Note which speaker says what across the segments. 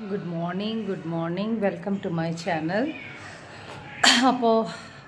Speaker 1: Good morning good morning welcome to my channel അപ്പോൾ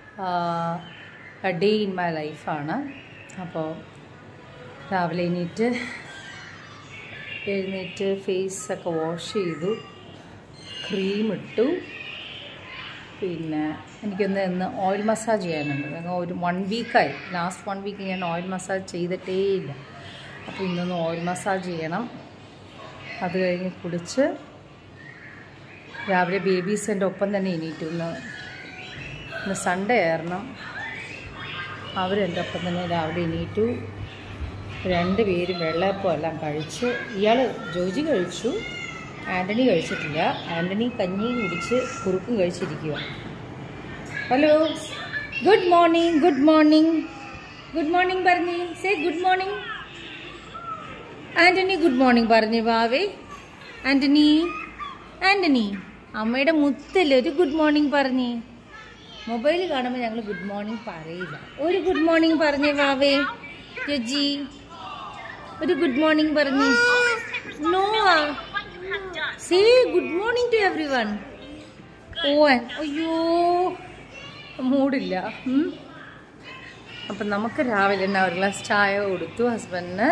Speaker 1: day in my ലൈഫാണ് അപ്പോൾ രാവിലെ എണീറ്റ് എഴുന്നേറ്റ് ഫേസൊക്കെ വാഷ് ചെയ്തു ക്രീം ഇട്ടു പിന്നെ എനിക്കൊന്ന് ഇന്ന് ഓയിൽ മസാജ് ചെയ്യാനുണ്ട് അങ്ങ് ഒരു വൺ വീക്കായി ലാസ്റ്റ് വൺ വീക്ക് ഞാൻ ഓയിൽ മസാജ് ചെയ്തിട്ടേ ഇല്ല അപ്പോൾ ഇന്നൊന്ന് ഓയിൽ മസാജ് ചെയ്യണം അത് കഴിഞ്ഞ് കുളിച്ച് രാവിലെ ബേബീസ് എൻ്റെ ഒപ്പം തന്നെ എണീറ്റു ഇന്ന് ഇന്ന് സൺഡേ ആയിരുന്നു അവരെൻ്റെ ഒപ്പം തന്നെ രാവിലെ എണീറ്റു രണ്ട് പേരും വെള്ളയപ്പം എല്ലാം കഴിച്ച് ഇയാൾ ജോജി കഴിച്ചു ആൻ്റണി കഴിച്ചിട്ടില്ല ആൻ്റണി കഞ്ഞിയും കുടിച്ച് കുറുക്കും കഴിച്ചിരിക്കുക hello good morning good morning good morning പറഞ്ഞേ say good morning Antony good morning പറഞ്ഞു വാവേ ആൻ്റണി ആൻ്റണി അമ്മയുടെ മുത്തല്ലേ ഒരു ഗുഡ് മോർണിംഗ് പറഞ്ഞേ മൊബൈൽ കാണുമ്പോൾ ഞങ്ങൾ ഗുഡ് മോർണിംഗ് പറയില്ല ഒരു ഗുഡ് മോർണിംഗ് പറഞ്ഞേ വാവേ രജി ഒരു ഗുഡ് മോർണിംഗ് പറഞ്ഞേ no say good morning to everyone ഓൻ അയ്യോ മൂടില്ല ഉം. അപ്പം നമുക്ക് രാവിലെ തന്നെ ഒരു ഗ്ലാസ് ചായ കൊടുത്തു ഹസ്ബൻഡിന്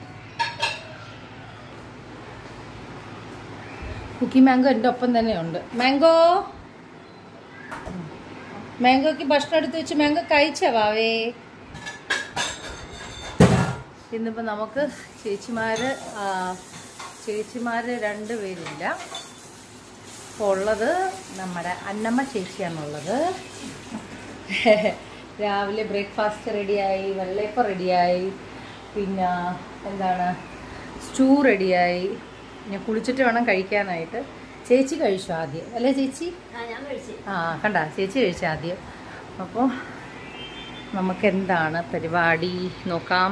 Speaker 1: കുക്കി മാംഗോ എൻ്റെ ഒപ്പം തന്നെയുണ്ട് മാംഗോ മാംഗോക്ക് ഭക്ഷണം എടുത്ത് വെച്ച് മാംഗോ കഴിച്ച വാവേ ഇന്നിപ്പോൾ നമുക്ക് ചേച്ചിമാര് ആ, ചേച്ചിമാര് രണ്ട് പേരില്ല ഇപ്പോൾ ഉള്ളത് നമ്മുടെ അന്നമ്മ ചേച്ചിയാണുള്ളത് രാവിലെ ബ്രേക്ക്ഫാസ്റ്റ് റെഡിയായി വെള്ളയപ്പം റെഡിയായി പിന്നെ എന്താണ് സ്റ്റൂ റെഡിയായി ഞാൻ കുളിച്ചിട്ട് വേണം കഴിക്കാനായിട്ട് ചേച്ചി കഴിച്ചു ആദ്യം അല്ലേ ചേച്ചി ആ കണ്ട ചേച്ചി കഴിച്ചു ആദ്യം അപ്പോൾ നമുക്ക് എന്താണ് പരിപാടി നോക്കാം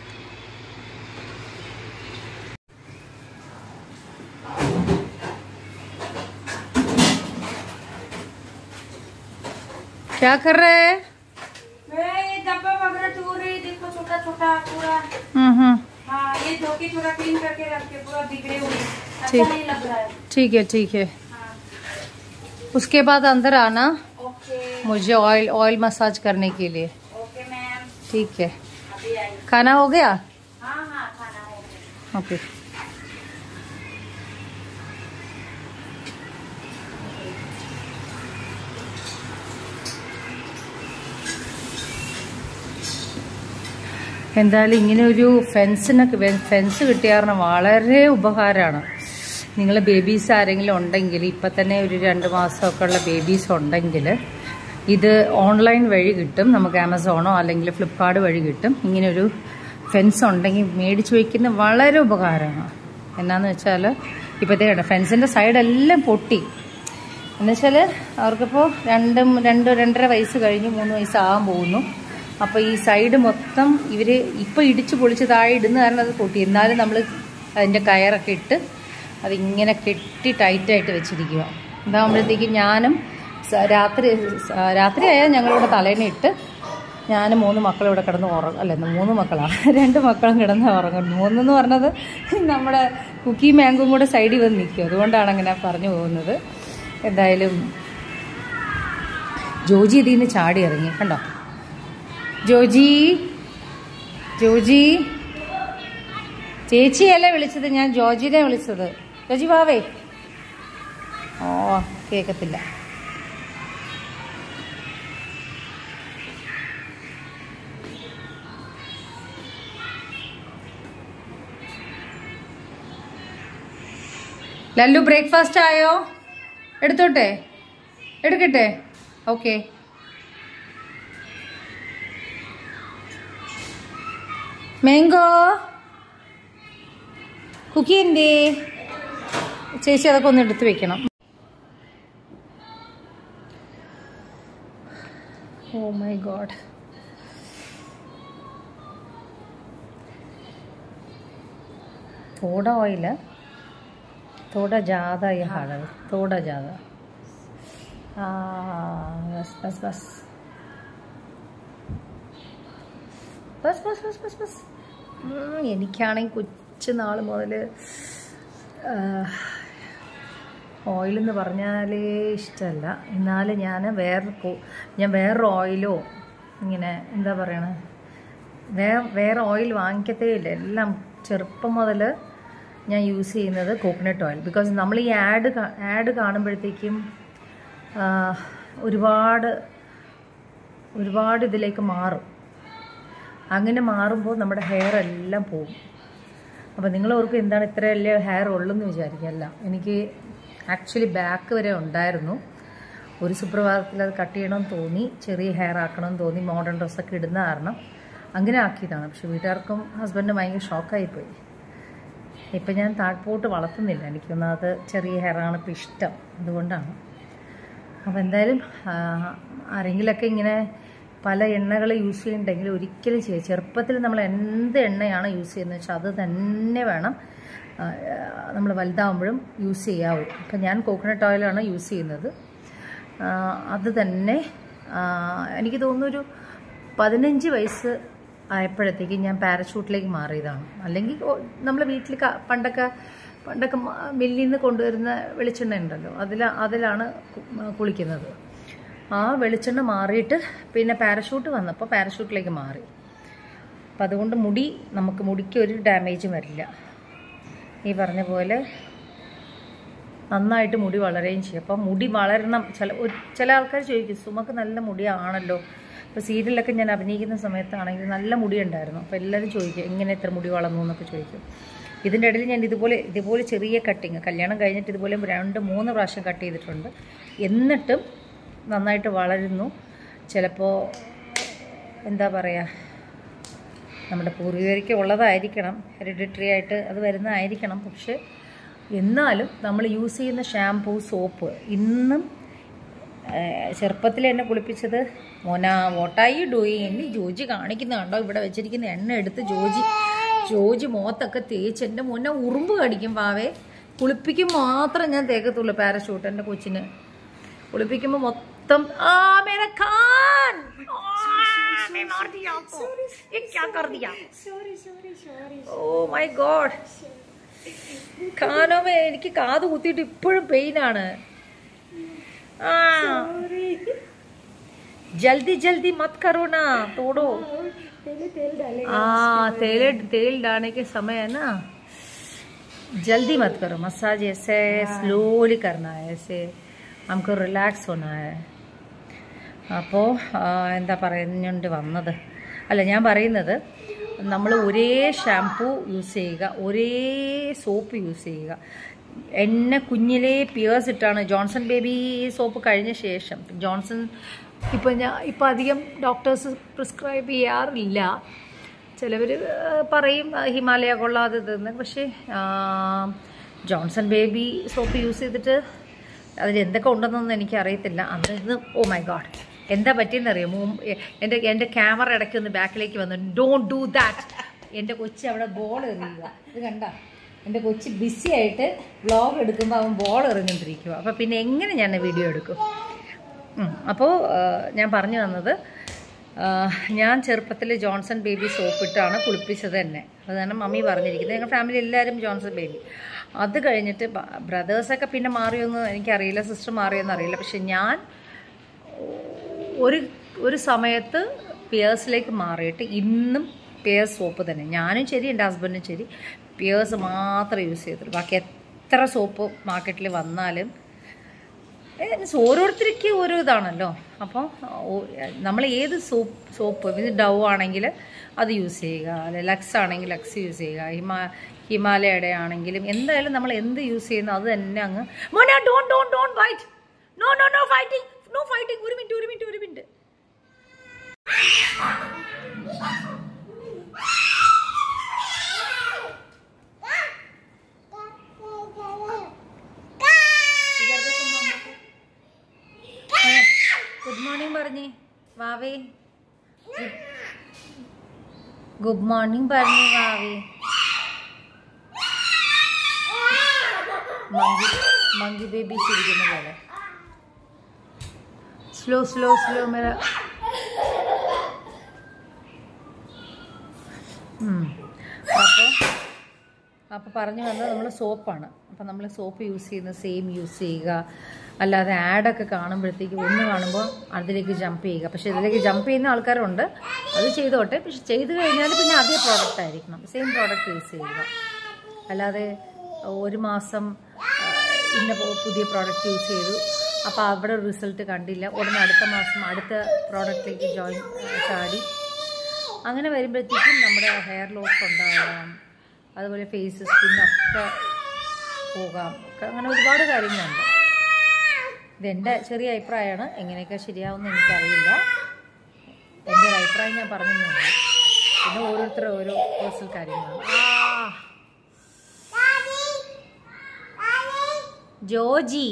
Speaker 1: क्या कर रहे हैं
Speaker 2: मैं ये डब्बा वगैरह धो रही देखो छोटा छोटा पूरा
Speaker 1: हम्म हम्म
Speaker 2: हाँ ये धो के थोड़ा क्लीन करके रख के पूरा बिगड़े हुए अच्छा
Speaker 1: ठीक।
Speaker 2: नहीं लग रहा है
Speaker 1: ठीक है ठीक है
Speaker 2: हाँ
Speaker 1: उसके बाद अंदर आना
Speaker 2: ओके
Speaker 1: मुझे ऑयल ऑयल मसाज करने के लिए
Speaker 2: ओके मैम
Speaker 1: ठीक है
Speaker 2: अभी आई
Speaker 1: खाना हो गया
Speaker 2: हाँ हाँ खाना हो गया
Speaker 1: ओके എന്തായാലും ഇങ്ങനെ ഒരു ഫെൻസിനൊക്കെ ഫെൻസ് കിട്ടിയ കാരണം വളരെ ഉപകാരമാണ് നിങ്ങൾ ബേബീസ് ആരെങ്കിലും ഉണ്ടെങ്കിൽ ഇപ്പം തന്നെ ഒരു രണ്ട് മാസമൊക്കെ ഉള്ള ബേബീസ് ഉണ്ടെങ്കിൽ ഇത് ഓൺലൈൻ വഴി കിട്ടും നമുക്ക് ആമസോണോ അല്ലെങ്കിൽ ഫ്ലിപ്കാർട്ട് വഴി കിട്ടും ഇങ്ങനെ ഒരു ഫെൻസ് ഉണ്ടെങ്കിൽ മേടിച്ച് വയ്ക്കുന്ന വളരെ ഉപകാരമാണ് എന്നാന്ന് വെച്ചാൽ ഇപ്പോഴത്തെ കണ്ട ഫെൻസിൻ്റെ സൈഡെല്ലാം പൊട്ടി എന്നുവെച്ചാൽ അവർക്കിപ്പോൾ രണ്ടും രണ്ട് രണ്ടര വയസ്സ് കഴിഞ്ഞ് മൂന്ന് വയസ്സാകാൻ പോകുന്നു അപ്പോൾ ഈ സൈഡ് മൊത്തം ഇവർ ഇപ്പോൾ ഇടിച്ച് പൊളിച്ച് താഴെ ഇടുന്ന കാരണം അത് പൊട്ടി എന്നാലും നമ്മൾ അതിൻ്റെ കയറൊക്കെ ഇട്ട് അതിങ്ങനെ കെട്ടി ടൈറ്റായിട്ട് വെച്ചിരിക്കുക ഇതാകുമ്പോഴത്തേക്കും ഞാനും സ- രാത്രി സ- രാത്രിയായാൽ ഞങ്ങളിവിടെ തലേനെ ഇട്ട് ഞാനും മൂന്ന് മക്കളും ഇവിടെ കിടന്ന് ഉറങ്ങും അല്ല ഇന്ന് മൂന്ന് മക്കളാണ് രണ്ട് മക്കളും കിടന്ന് ഉറങ്ങും മൂന്നെന്ന് പറഞ്ഞത് നമ്മുടെ കുക്കി മാംഗും കൂടെ സൈഡിൽ വന്ന് നിൽക്കും അതുകൊണ്ടാണ് അങ്ങനെ പറഞ്ഞു പോകുന്നത് എന്തായാലും ജോജി ഇതിൽ നിന്ന് ചാടി ഇറങ്ങി കണ്ടോ ജോജി ജോജി ചേച്ചിയല്ലേ വിളിച്ചത് ഞാൻ ജോജിനെ വിളിച്ചത് ജോജി വാവേ ഓ കേൾക്കത്തില്ല ലല്ലു ബ്രേക്ക്ഫാസ്റ്റ് ആയോ എടുത്തോട്ടെ എടുക്കട്ടെ ഓക്കെ മാംഗോ കുക്കി എന്തേ ചേച്ചി അതൊക്കെ ഒന്ന് എടുത്ത് വെക്കണം ഓ മൈ ഗോഡ് थोड़ा ऑयल है थोड़ा ज़्यादा ये हार्ड है थोड़ा ज़्यादा हाँ बस बस बस ബസ് ബസ് ബസ് ബസ് ബസ് എനിക്കാണെങ്കിൽ കൊച്ചു നാൾ മുതൽ ഓയിൽ എന്ന് പറഞ്ഞാലേ ഇഷ്ടമല്ല എന്നാലും ഞാൻ വേറെ കോ- ഞാൻ വേറൊരു ഓയിലോ ഇങ്ങനെ എന്താ പറയണ വേറെ വേറെ ഓയിൽ വാങ്ങിക്കത്തേ ഇല്ല എല്ലാം ചെറുപ്പം മുതൽ ഞാൻ യൂസ് ചെയ്യുന്നത് കോക്കനട്ട് ഓയിൽ ബിക്കോസ് നമ്മൾ ഈ ആഡ് ആഡ് കാണുമ്പോഴത്തേക്കും ആ, ഒരുപാട് ഒരുപാട് ഇതിലേക്ക് മാറും അങ്ങനെ മാറുമ്പോൾ നമ്മുടെ ഹെയർ എല്ലാം പോകും അപ്പോൾ നിങ്ങൾ ഓർക്കും എന്താണ് ഇത്ര വലിയ ഹെയർ ഉള്ളെന്ന് വിചാരിക്കല്ല എനിക്ക് ആക്ച്വലി ബാക്ക് വരെ ഉണ്ടായിരുന്നു ഒരു സുപ്രഭാതത്തിൽ അത് കട്ട് ചെയ്യണമെന്ന് തോന്നി ചെറിയ ഹെയർ ആക്കണമെന്ന് തോന്നി മോഡേൺ ഡ്രസ്സൊക്കെ ഇടുന്ന കാരണം അങ്ങനെ ആക്കിയതാണ് പക്ഷെ വീട്ടുകാർക്കും ഹസ്ബൻഡിന് ഭയങ്കര ഷോക്കായിപ്പോയി ഇപ്പം ഞാൻ താഴ്പോട്ട് വളർത്തുന്നില്ല എനിക്കൊന്നത് ചെറിയ ഹെയറാണ് ഇപ്പം ഇഷ്ടം അതുകൊണ്ടാണ് അപ്പോൾ എന്തായാലും ആ, ആരെങ്കിലൊക്കെ ഇങ്ങനെ പല എണ്ണകൾ യൂസ് ചെയ്യുന്നുണ്ടെങ്കിൽ ഒരിക്കലും ചെയ്യുക ചെറുപ്പത്തിൽ നമ്മൾ എന്ത് എണ്ണയാണ് യൂസ് ചെയ്യുന്നത് വെച്ചാൽ അത് തന്നെ വേണം നമ്മൾ വലുതാവുമ്പോഴും യൂസ് ചെയ്യാവൂ ഇപ്പം ഞാൻ കോക്കനട്ട് ഓയിലാണ് യൂസ് ചെയ്യുന്നത് ആ, അത് തന്നെ ആ, എനിക്ക് തോന്നുന്നു ഒരു പതിനഞ്ച് വയസ്സ് ആയപ്പോഴത്തേക്ക് ഞാൻ പാരഷൂട്ടിലേക്ക് മാറിയതാണ് അല്ലെങ്കിൽ നമ്മൾ വീട്ടിൽ ക- പണ്ടൊക്കെ പണ്ടൊക്കെ മ- മില്ലിൽ നിന്ന് കൊണ്ടുവരുന്ന വെളിച്ചെണ്ണ ഉണ്ടല്ലോ അതിൽ അതിലാണ് കു- കുളിക്കുന്നത് ആ വെളിച്ചെണ്ണ മാറിയിട്ട് പിന്നെ പാരഷൂട്ട് വന്നപ്പോൾ പാരഷൂട്ടിലേക്ക് മാറി അപ്പം അതുകൊണ്ട് മുടി നമുക്ക് മുടിക്ക് ഒരു ഡാമേജും വരില്ല ഈ പറഞ്ഞ പോലെ നന്നായിട്ട് മുടി വളരുകയും ചെയ്യും അപ്പം മുടി വളരണം ചില ഒരു- ചില ആൾക്കാർ ചോദിക്കും സുമക്ക് നല്ല മുടിയാണല്ലോ ഇപ്പോൾ സീരിയലൊക്കെ ഞാൻ അഭിനയിക്കുന്ന സമയത്താണെങ്കിൽ നല്ല മുടി ഉണ്ടായിരുന്നു അപ്പോൾ എല്ലാവരും ചോദിക്കും എങ്ങനെ എത്ര മുടി വളർന്നു എന്നൊക്കെ ചോദിക്കും ഇതിൻ്റെ ഇടയിൽ ഞാൻ ഇതുപോലെ ഇതുപോലെ ചെറിയ കട്ടിങ് കല്യാണം കഴിഞ്ഞിട്ട് ഇതുപോലെ രണ്ട് മൂന്ന് പ്രാവശ്യം കട്ട് ചെയ്തിട്ടുണ്ട് എന്നിട്ടും നന്നായിട്ട് വളരുന്നു ചിലപ്പോൾ എന്താ പറയുക നമ്മുടെ പൂർവികർക്ക് ഉള്ളതായിരിക്കണം ഹെറിഡിറ്ററി ആയിട്ട് അത് വരുന്നതായിരിക്കണം പക്ഷെ എന്നാലും നമ്മൾ യൂസ് ചെയ്യുന്ന ഷാംപൂ സോപ്പ് ഇന്നും ചെറുപ്പത്തിൽ എന്നെ കുളിപ്പിച്ചത് മോന വോട്ടായി ഡൂയിങ് എന്ന് ജോജി കാണിക്കുന്ന കണ്ടോ ഇവിടെ വെച്ചിരിക്കുന്ന എണ്ണ എടുത്ത് ജോജി ജോജി മുഖത്തൊക്കെ തേച്ച് എൻ്റെ മുന്നേ ഉറുമ്പ് കടിക്കും പാവേ കുളിപ്പിക്കും മാത്രം ഞാൻ തേക്കത്തുള്ളൂ പാരഷൂട്ട് എൻ്റെ കൊച്ചിന് കുളിപ്പിക്കുമ്പോൾ മൊത്തം ആ മേര ഖാൻ मैं मार दिया आपको ये क्या कर दिया ഓ മൈ ഗോഡ് കാനോമേ എനിക്ക് കാത് കുത്തിയിട്ട് ഇപ്പോഴും പെയിനാണ് ആ जल्दी जल्दी मत करो ना तोड़ो हाँ तेल तेल डालने के समय है ना जल्दी मत करो मसाज ऐसे स्लोली करना है ऐसे हमको റിലാക്സ് होना है അപ്പോൾ എന്താ പറയുന്നുണ്ട് വന്നത് അല്ല ഞാൻ പറയുന്നത് നമ്മൾ ഒരേ ഷാംപൂ യൂസ് ചെയ്യുക ഒരേ സോപ്പ് യൂസ് ചെയ്യുക എന്നെ കുഞ്ഞിലേ പിയേഴ്സ് ഇട്ടാണ് ജോൺസൺ ബേബി സോപ്പ് കഴിഞ്ഞ ശേഷം ജോൺസൺ ഇപ്പം ഞാൻ ഇപ്പം അധികം ഡോക്ടേഴ്സ് പ്രിസ്ക്രൈബ് ചെയ്യാറില്ല ചിലവർ പറയും ആ, ഹിമാലയ കൊള്ളാതെ ഇതെന്ന് പക്ഷേ ആ, ജോൺസൺ ബേബി സോപ്പ് യൂസ് ചെയ്തിട്ട് അതിൽ എന്തൊക്കെ ഉണ്ടെന്നൊന്നും എനിക്ക് അറിയത്തില്ല അന്ന് ഓ മൈ ഗോഡ് എന്താ പറ്റിയെന്നറിയോ മുമ്പ് എൻ്റെ എൻ്റെ ക്യാമറ ഇടയ്ക്ക് ഒന്ന് ബാക്കിലേക്ക് വന്നു ഡോണ്ട് ഡു ദാറ്റ് എൻ്റെ കൊച്ചി അവിടെ ബോൾ എറിയുക ഇത് കണ്ട എൻ്റെ കൊച്ചി ബിസി ആയിട്ട് വ്ളോഗ് എടുക്കുമ്പോൾ അവൻ ബോൾ എറിഞ്ഞുകൊണ്ടിരിക്കുക അപ്പോൾ പിന്നെ എങ്ങനെ ഞാൻ വീഡിയോ എടുക്കും അപ്പോൾ ഞാൻ പറഞ്ഞു തന്നത് ആ, ഞാൻ ചെറുപ്പത്തിൽ ജോൺസൺ ബേബി സോപ്പിട്ടാണ് കുളിപ്പിച്ചത് തന്നെ അത് തന്നെ മമ്മി പറഞ്ഞിരിക്കുന്നത് ഞങ്ങൾ ഫാമിലി എല്ലാവരും ജോൺസൺ ബേബി അത് കഴിഞ്ഞിട്ട് ബ്രദേഴ്സൊക്കെ പിന്നെ മാറിയൊന്നും എനിക്കറിയില്ല സിസ്റ്റർ മാറിയൊന്നും അറിയില്ല പക്ഷെ ഞാൻ ഒരു ഒരു സമയത്ത് പിയേഴ്സിലേക്ക് മാറിയിട്ട് ഇന്നും പിയേഴ്സ് സോപ്പ് തന്നെ ഞാനും ശരി എൻ്റെ ഹസ്ബൻഡും ശരി പിയേഴ്സ് മാത്രമേ യൂസ് ചെയ്തിട്ടുള്ളൂ ബാക്കി എത്ര സോപ്പ് മാർക്കറ്റിൽ വന്നാലും മീൻസ് ഓരോരുത്തർക്ക് ഓരോ ഇതാണല്ലോ അപ്പോൾ നമ്മൾ ഏത് സോപ്പ് സോപ്പ് ഇത് ഡവ് ആണെങ്കിൽ അത് യൂസ് ചെയ്യുക അല്ലെ ലക്സ് ആണെങ്കിൽ ലക്സ് യൂസ് ചെയ്യുക ഹിമാ ഹിമാലയയുടെ ആണെങ്കിലും എന്തായാലും നമ്മൾ എന്ത് യൂസ് ചെയ്യുന്നു അത് തന്നെ അങ്ങ് മോന don't don't don't fight no no no fighting no fighting ഒരു മിനിറ്റ് ഒരു മിനിറ്റ് ഒരു മിനിറ്റ് ഗുഡ് മോർണിംഗ് പറഞ്ഞേ വാവേ ഗുഡ് മോർണിംഗ് പറഞ്ഞേ വാവേ മങ്കി മങ്കി ബേബി ചിരിക്കുന്ന പോലെ സ്ലോ സ്ലോ സ്ലോ മേര അപ്പോൾ അപ്പോൾ പറഞ്ഞു വന്നത് നമ്മൾ സോപ്പാണ് അപ്പം നമ്മൾ സോപ്പ് യൂസ് ചെയ്യുന്ന സെയിം യൂസ് ചെയ്യുക അല്ലാതെ ആഡൊക്കെ കാണുമ്പോഴത്തേക്ക് ഒന്ന് കാണുമ്പോൾ അതിലേക്ക് ജമ്പ് ചെയ്യുക പക്ഷേ ഇതിലേക്ക് ജമ്പ് ചെയ്യുന്ന ആൾക്കാരുണ്ട് അത് ചെയ്തോട്ടെ പക്ഷെ ചെയ്ത് കഴിഞ്ഞാൽ പിന്നെ അതേ പ്രോഡക്റ്റ് ആയിരിക്കണം സെയിം പ്രോഡക്റ്റ് യൂസ് ചെയ്യുക അല്ലാതെ ഒരു മാസം ആ, ഇന്ന പു- പുതിയ പ്രോഡക്റ്റ് യൂസ് ചെയ്തു അപ്പോൾ അവിടെ റിസൾട്ട് കണ്ടില്ല ഉടനെ അടുത്ത മാസം അടുത്ത പ്രോഡക്റ്റിലേക്ക് ജോയിൻ ചാടി അങ്ങനെ വരുമ്പോഴത്തേക്കും നമ്മുടെ ഹെയർ ലോസ് ഉണ്ടാകാം അതുപോലെ ഫേസ് സ്കിന്നൊക്കെ പോകാം ഒക്കെ അങ്ങനെ ഒരുപാട് കാര്യങ്ങളുണ്ട് ഇതെൻ്റെ ചെറിയ അഭിപ്രായമാണ് എങ്ങനെയൊക്കെ ശരിയാവുമെന്ന് എനിക്കറിയില്ല എൻ്റെ ഒരു അഭിപ്രായം ഞാൻ പറഞ്ഞതേ ഉള്ളൂ പിന്നെ ഓരോരുത്തരും ഓരോ പേഴ്സണൽ കാര്യങ്ങളാണ് ആ Joji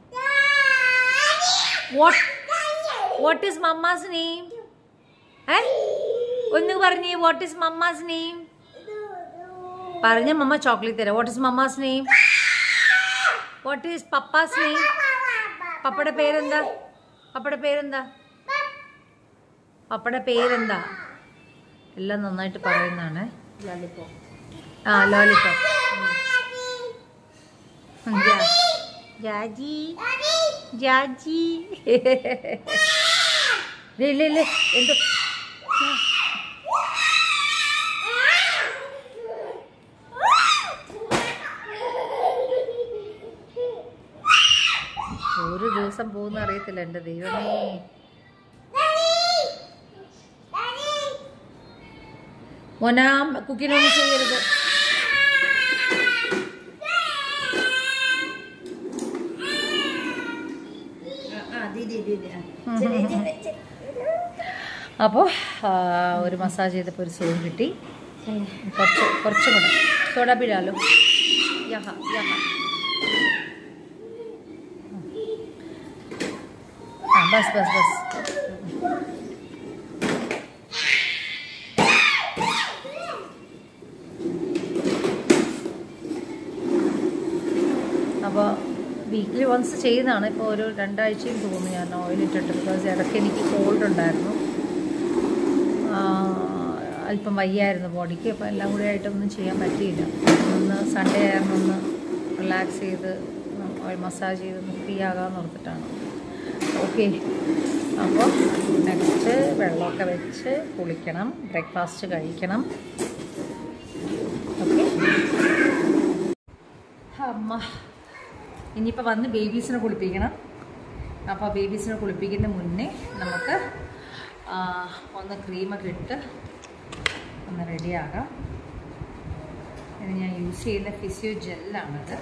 Speaker 1: what what is mamma's name ഏ ഒന്ന് പറഞ്ഞേ വാട്ട് ഈസ് മമ്മാസ് നെയിം പറഞ്ഞ മമ്മ ചോക്ലേറ്റ് തരാം what is mamma's name what is papa's name പപ്പയുടെ പേരെന്താ പപ്പയുടെ പേരെന്താ പപ്പയുടെ പേരെന്താ എല്ലാം നന്നായിട്ട് പറയുന്നതാണ് ആ ലോലിപോപ്പ് ജാജി ജാജി ലേ, ലേ, ലേ, എന്തോ ഒരു ദിവസം പോകുന്ന അറിയത്തില്ല എൻ്റെ ദൈവമേ മോനാ കുക്കിനൊന്നും ചെയ്യരുത് അപ്പോൾ ഒരു മസാജ് ചെയ്തപ്പോൾ ഒരു സുഖം കിട്ടി കുറച്ച് കുറച്ചും കൂടെ സോഡ പിഴാലോ യഹ യഹ ആ ബസ് ബസ് ബസ് അപ്പോൾ വീക്കിലി വൺസ് ചെയ്യുന്നതാണ് ഇപ്പോൾ ഒരു രണ്ടാഴ്ചയും തോന്നുന്നു ഞാൻ ഓയിൽ ഇട്ടിട്ട് ബിക്കോസ് ഇടയ്ക്ക് എനിക്ക് കോൾഡ് ഉണ്ടായിരുന്നു ആ, അല്പം വയ്യായിരുന്നു ബോഡിക്ക് അപ്പോൾ എല്ലാം കൂടി ആയിട്ടൊന്നും ചെയ്യാൻ പറ്റിയില്ല ഒന്ന് സൺഡേ ആയിരുന്നു ഒന്ന് റിലാക്സ് ചെയ്ത് ഓയിൽ മസാജ് ചെയ്ത് ഒന്ന് ഫ്രീ ആകാമെന്ന് ഓർത്തിട്ടാണ് ഓക്കെ അപ്പോൾ നെക്സ്റ്റ് വെള്ളമൊക്കെ വെച്ച് കുളിക്കണം ബ്രേക്ക്ഫാസ്റ്റ് കഴിക്കണം ഓക്കെ അമ്മ ഇനിയിപ്പോൾ വന്ന് ബേബീസിനെ കുളിപ്പിക്കണം അപ്പോൾ ബേബീസിനെ കുളിപ്പിക്കുന്ന മുന്നേ നമുക്ക് ആ, ഒന്ന് ക്രീമൊക്കെ ഇട്ട് ഒന്ന് റെഡിയാകാം ഇത് ഞാൻ യൂസ് ചെയ്യുന്ന ഫിസിയോ ജെല്ലാണത്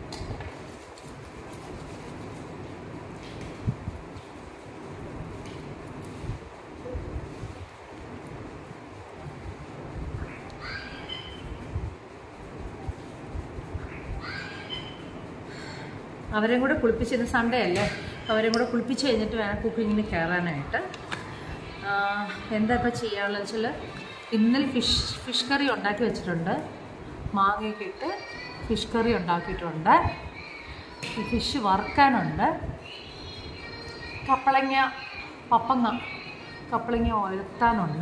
Speaker 1: അവരെയും കൂടെ കുളിപ്പിച്ച് ഇന്ന് സൺഡേ അല്ലേ അവരെയും കൂടെ കുളിപ്പിച്ച് കഴിഞ്ഞിട്ട് വേണം കുക്കിങ്ങിന് കയറാനായിട്ട് ആ, എന്താ ഇപ്പം ചെയ്യാനുള്ളത് വെച്ചാൽ ഇന്നലെ ഫിഷ് ഫിഷ് കറി ഉണ്ടാക്കി വെച്ചിട്ടുണ്ട് മാങ്ങയൊക്കെ ഇട്ട് ഫിഷ് കറി ഉണ്ടാക്കിയിട്ടുണ്ട് ഈ ഫിഷ് വറുക്കാനുണ്ട് കപ്പളങ്ങ പപ്പങ്ങ കപ്പളങ്ങ ഒലത്താനുണ്ട്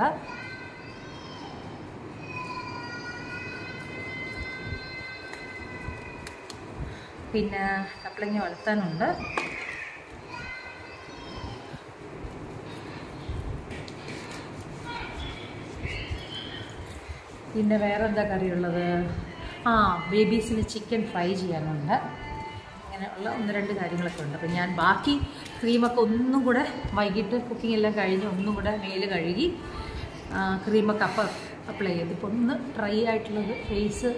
Speaker 1: പിന്നെ കപ്പളങ്ങ വളർത്താനുണ്ട് പിന്നെ വേറെ എന്താ കറിയുള്ളത് ആ ബേബീസിന് ചിക്കൻ ഫ്രൈ ചെയ്യാനുണ്ട് അങ്ങനെയുള്ള ഒന്ന് രണ്ട് കാര്യങ്ങളൊക്കെ ഉണ്ട് അപ്പം ഞാൻ ബാക്കി ക്രീമൊക്കെ ഒന്നും കൂടെ വൈകിട്ട് കുക്കിംഗ് എല്ലാം കഴിഞ്ഞ് ഒന്നും കൂടെ മേല് കഴുകി ആ, ക്രീമൊക്കെ അപ്പ അപ്ലൈ ചെയ്ത് ഇപ്പോൾ ഒന്ന് ഡ്രൈ ആയിട്ടുള്ളത് ഫേസ്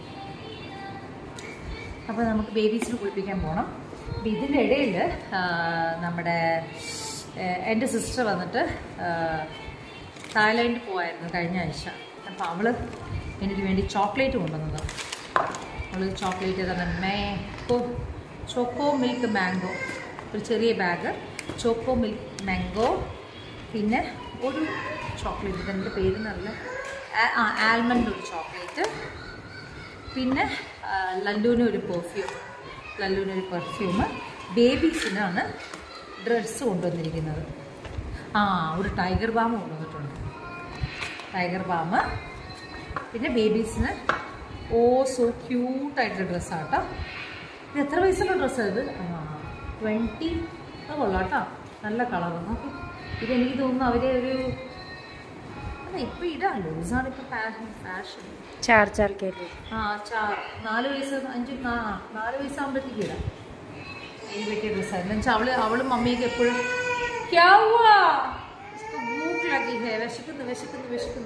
Speaker 1: അപ്പോൾ നമുക്ക് ബേബീസിനെ കുളിപ്പിക്കാൻ പോകണം അപ്പം ഇതിൻ്റെ ഇടയിൽ നമ്മുടെ ഏഹ്, എൻ്റെ സിസ്റ്റർ വന്നിട്ട് തായ്ലാൻഡിൽ പോയായിരുന്നു കഴിഞ്ഞ ആഴ്ച അപ്പോൾ അവൾ എനിക്ക് വേണ്ടി ചോക്ലേറ്റ് കൊണ്ടുവന്നതാണ് അവൾ ചോക്ലേറ്റ് തന്നെ മാങ്കോ ചോക്കോ മിൽക്ക് മാംഗോ ഒരു ചെറിയ ബാഗ് ചോക്കോ മിൽക്ക് മാംഗോ പിന്നെ ഒരു ചോക്ലേറ്റ് ഇതിൻ്റെ പേര് നല്ല ആ- ആ ആൽമണ്ട് ഒരു ചോക്ലേറ്റ് പിന്നെ ആ, ലല്ലുവിന് ഒരു പെർഫ്യൂം ലല്ലുവിന് ഒരു പെർഫ്യൂം ബേബീസിനാണ് ഡ്രസ്സ് കൊണ്ടുവന്നിരിക്കുന്നത് ആ ഒരു ടൈഗർ ബാം കൊണ്ടുവന്നിട്ടുണ്ട് ടൈഗർ ബാം പിന്നെ ബേബീസിന് ഓ സോ ക്യൂട്ടായിട്ടുള്ള ഡ്രസ്സാണ് കേട്ടോ ഇത് എത്ര വയസ്സുള്ള ഡ്രസ്സാണ് ഇത് ആ ട്വൻറ്റി അത് കൊള്ളാം കേട്ടോ നല്ല കളർ നോക്കി ഇതെനിക്ക് തോന്നുന്നു അവരെ ഒരു അല്ല ഇപ്പം ഇടാം ലൂസാണ് ഇപ്പം ഫാഷൻ ഫാഷൻ
Speaker 2: चार चार के लिए
Speaker 1: ആ ചാ നാല് വയസ്സ് അഞ്ച് ആ നാല് വയസ്സാകുമ്പോഴത്തേക്ക് ഇടാം അതിന് പറ്റിയ ഡ്രസ്സാണ് എന്ന് വെച്ചാൽ അവള് അവളും മമ്മിയൊക്കെ എപ്പോഴും ക്യാ ഹുവാ? ഇസ്കോ ഭൂക്ക് ലഗി ഹേ വിശക്കുന്നു വിശക്കുന്നു വിശക്കുന്നു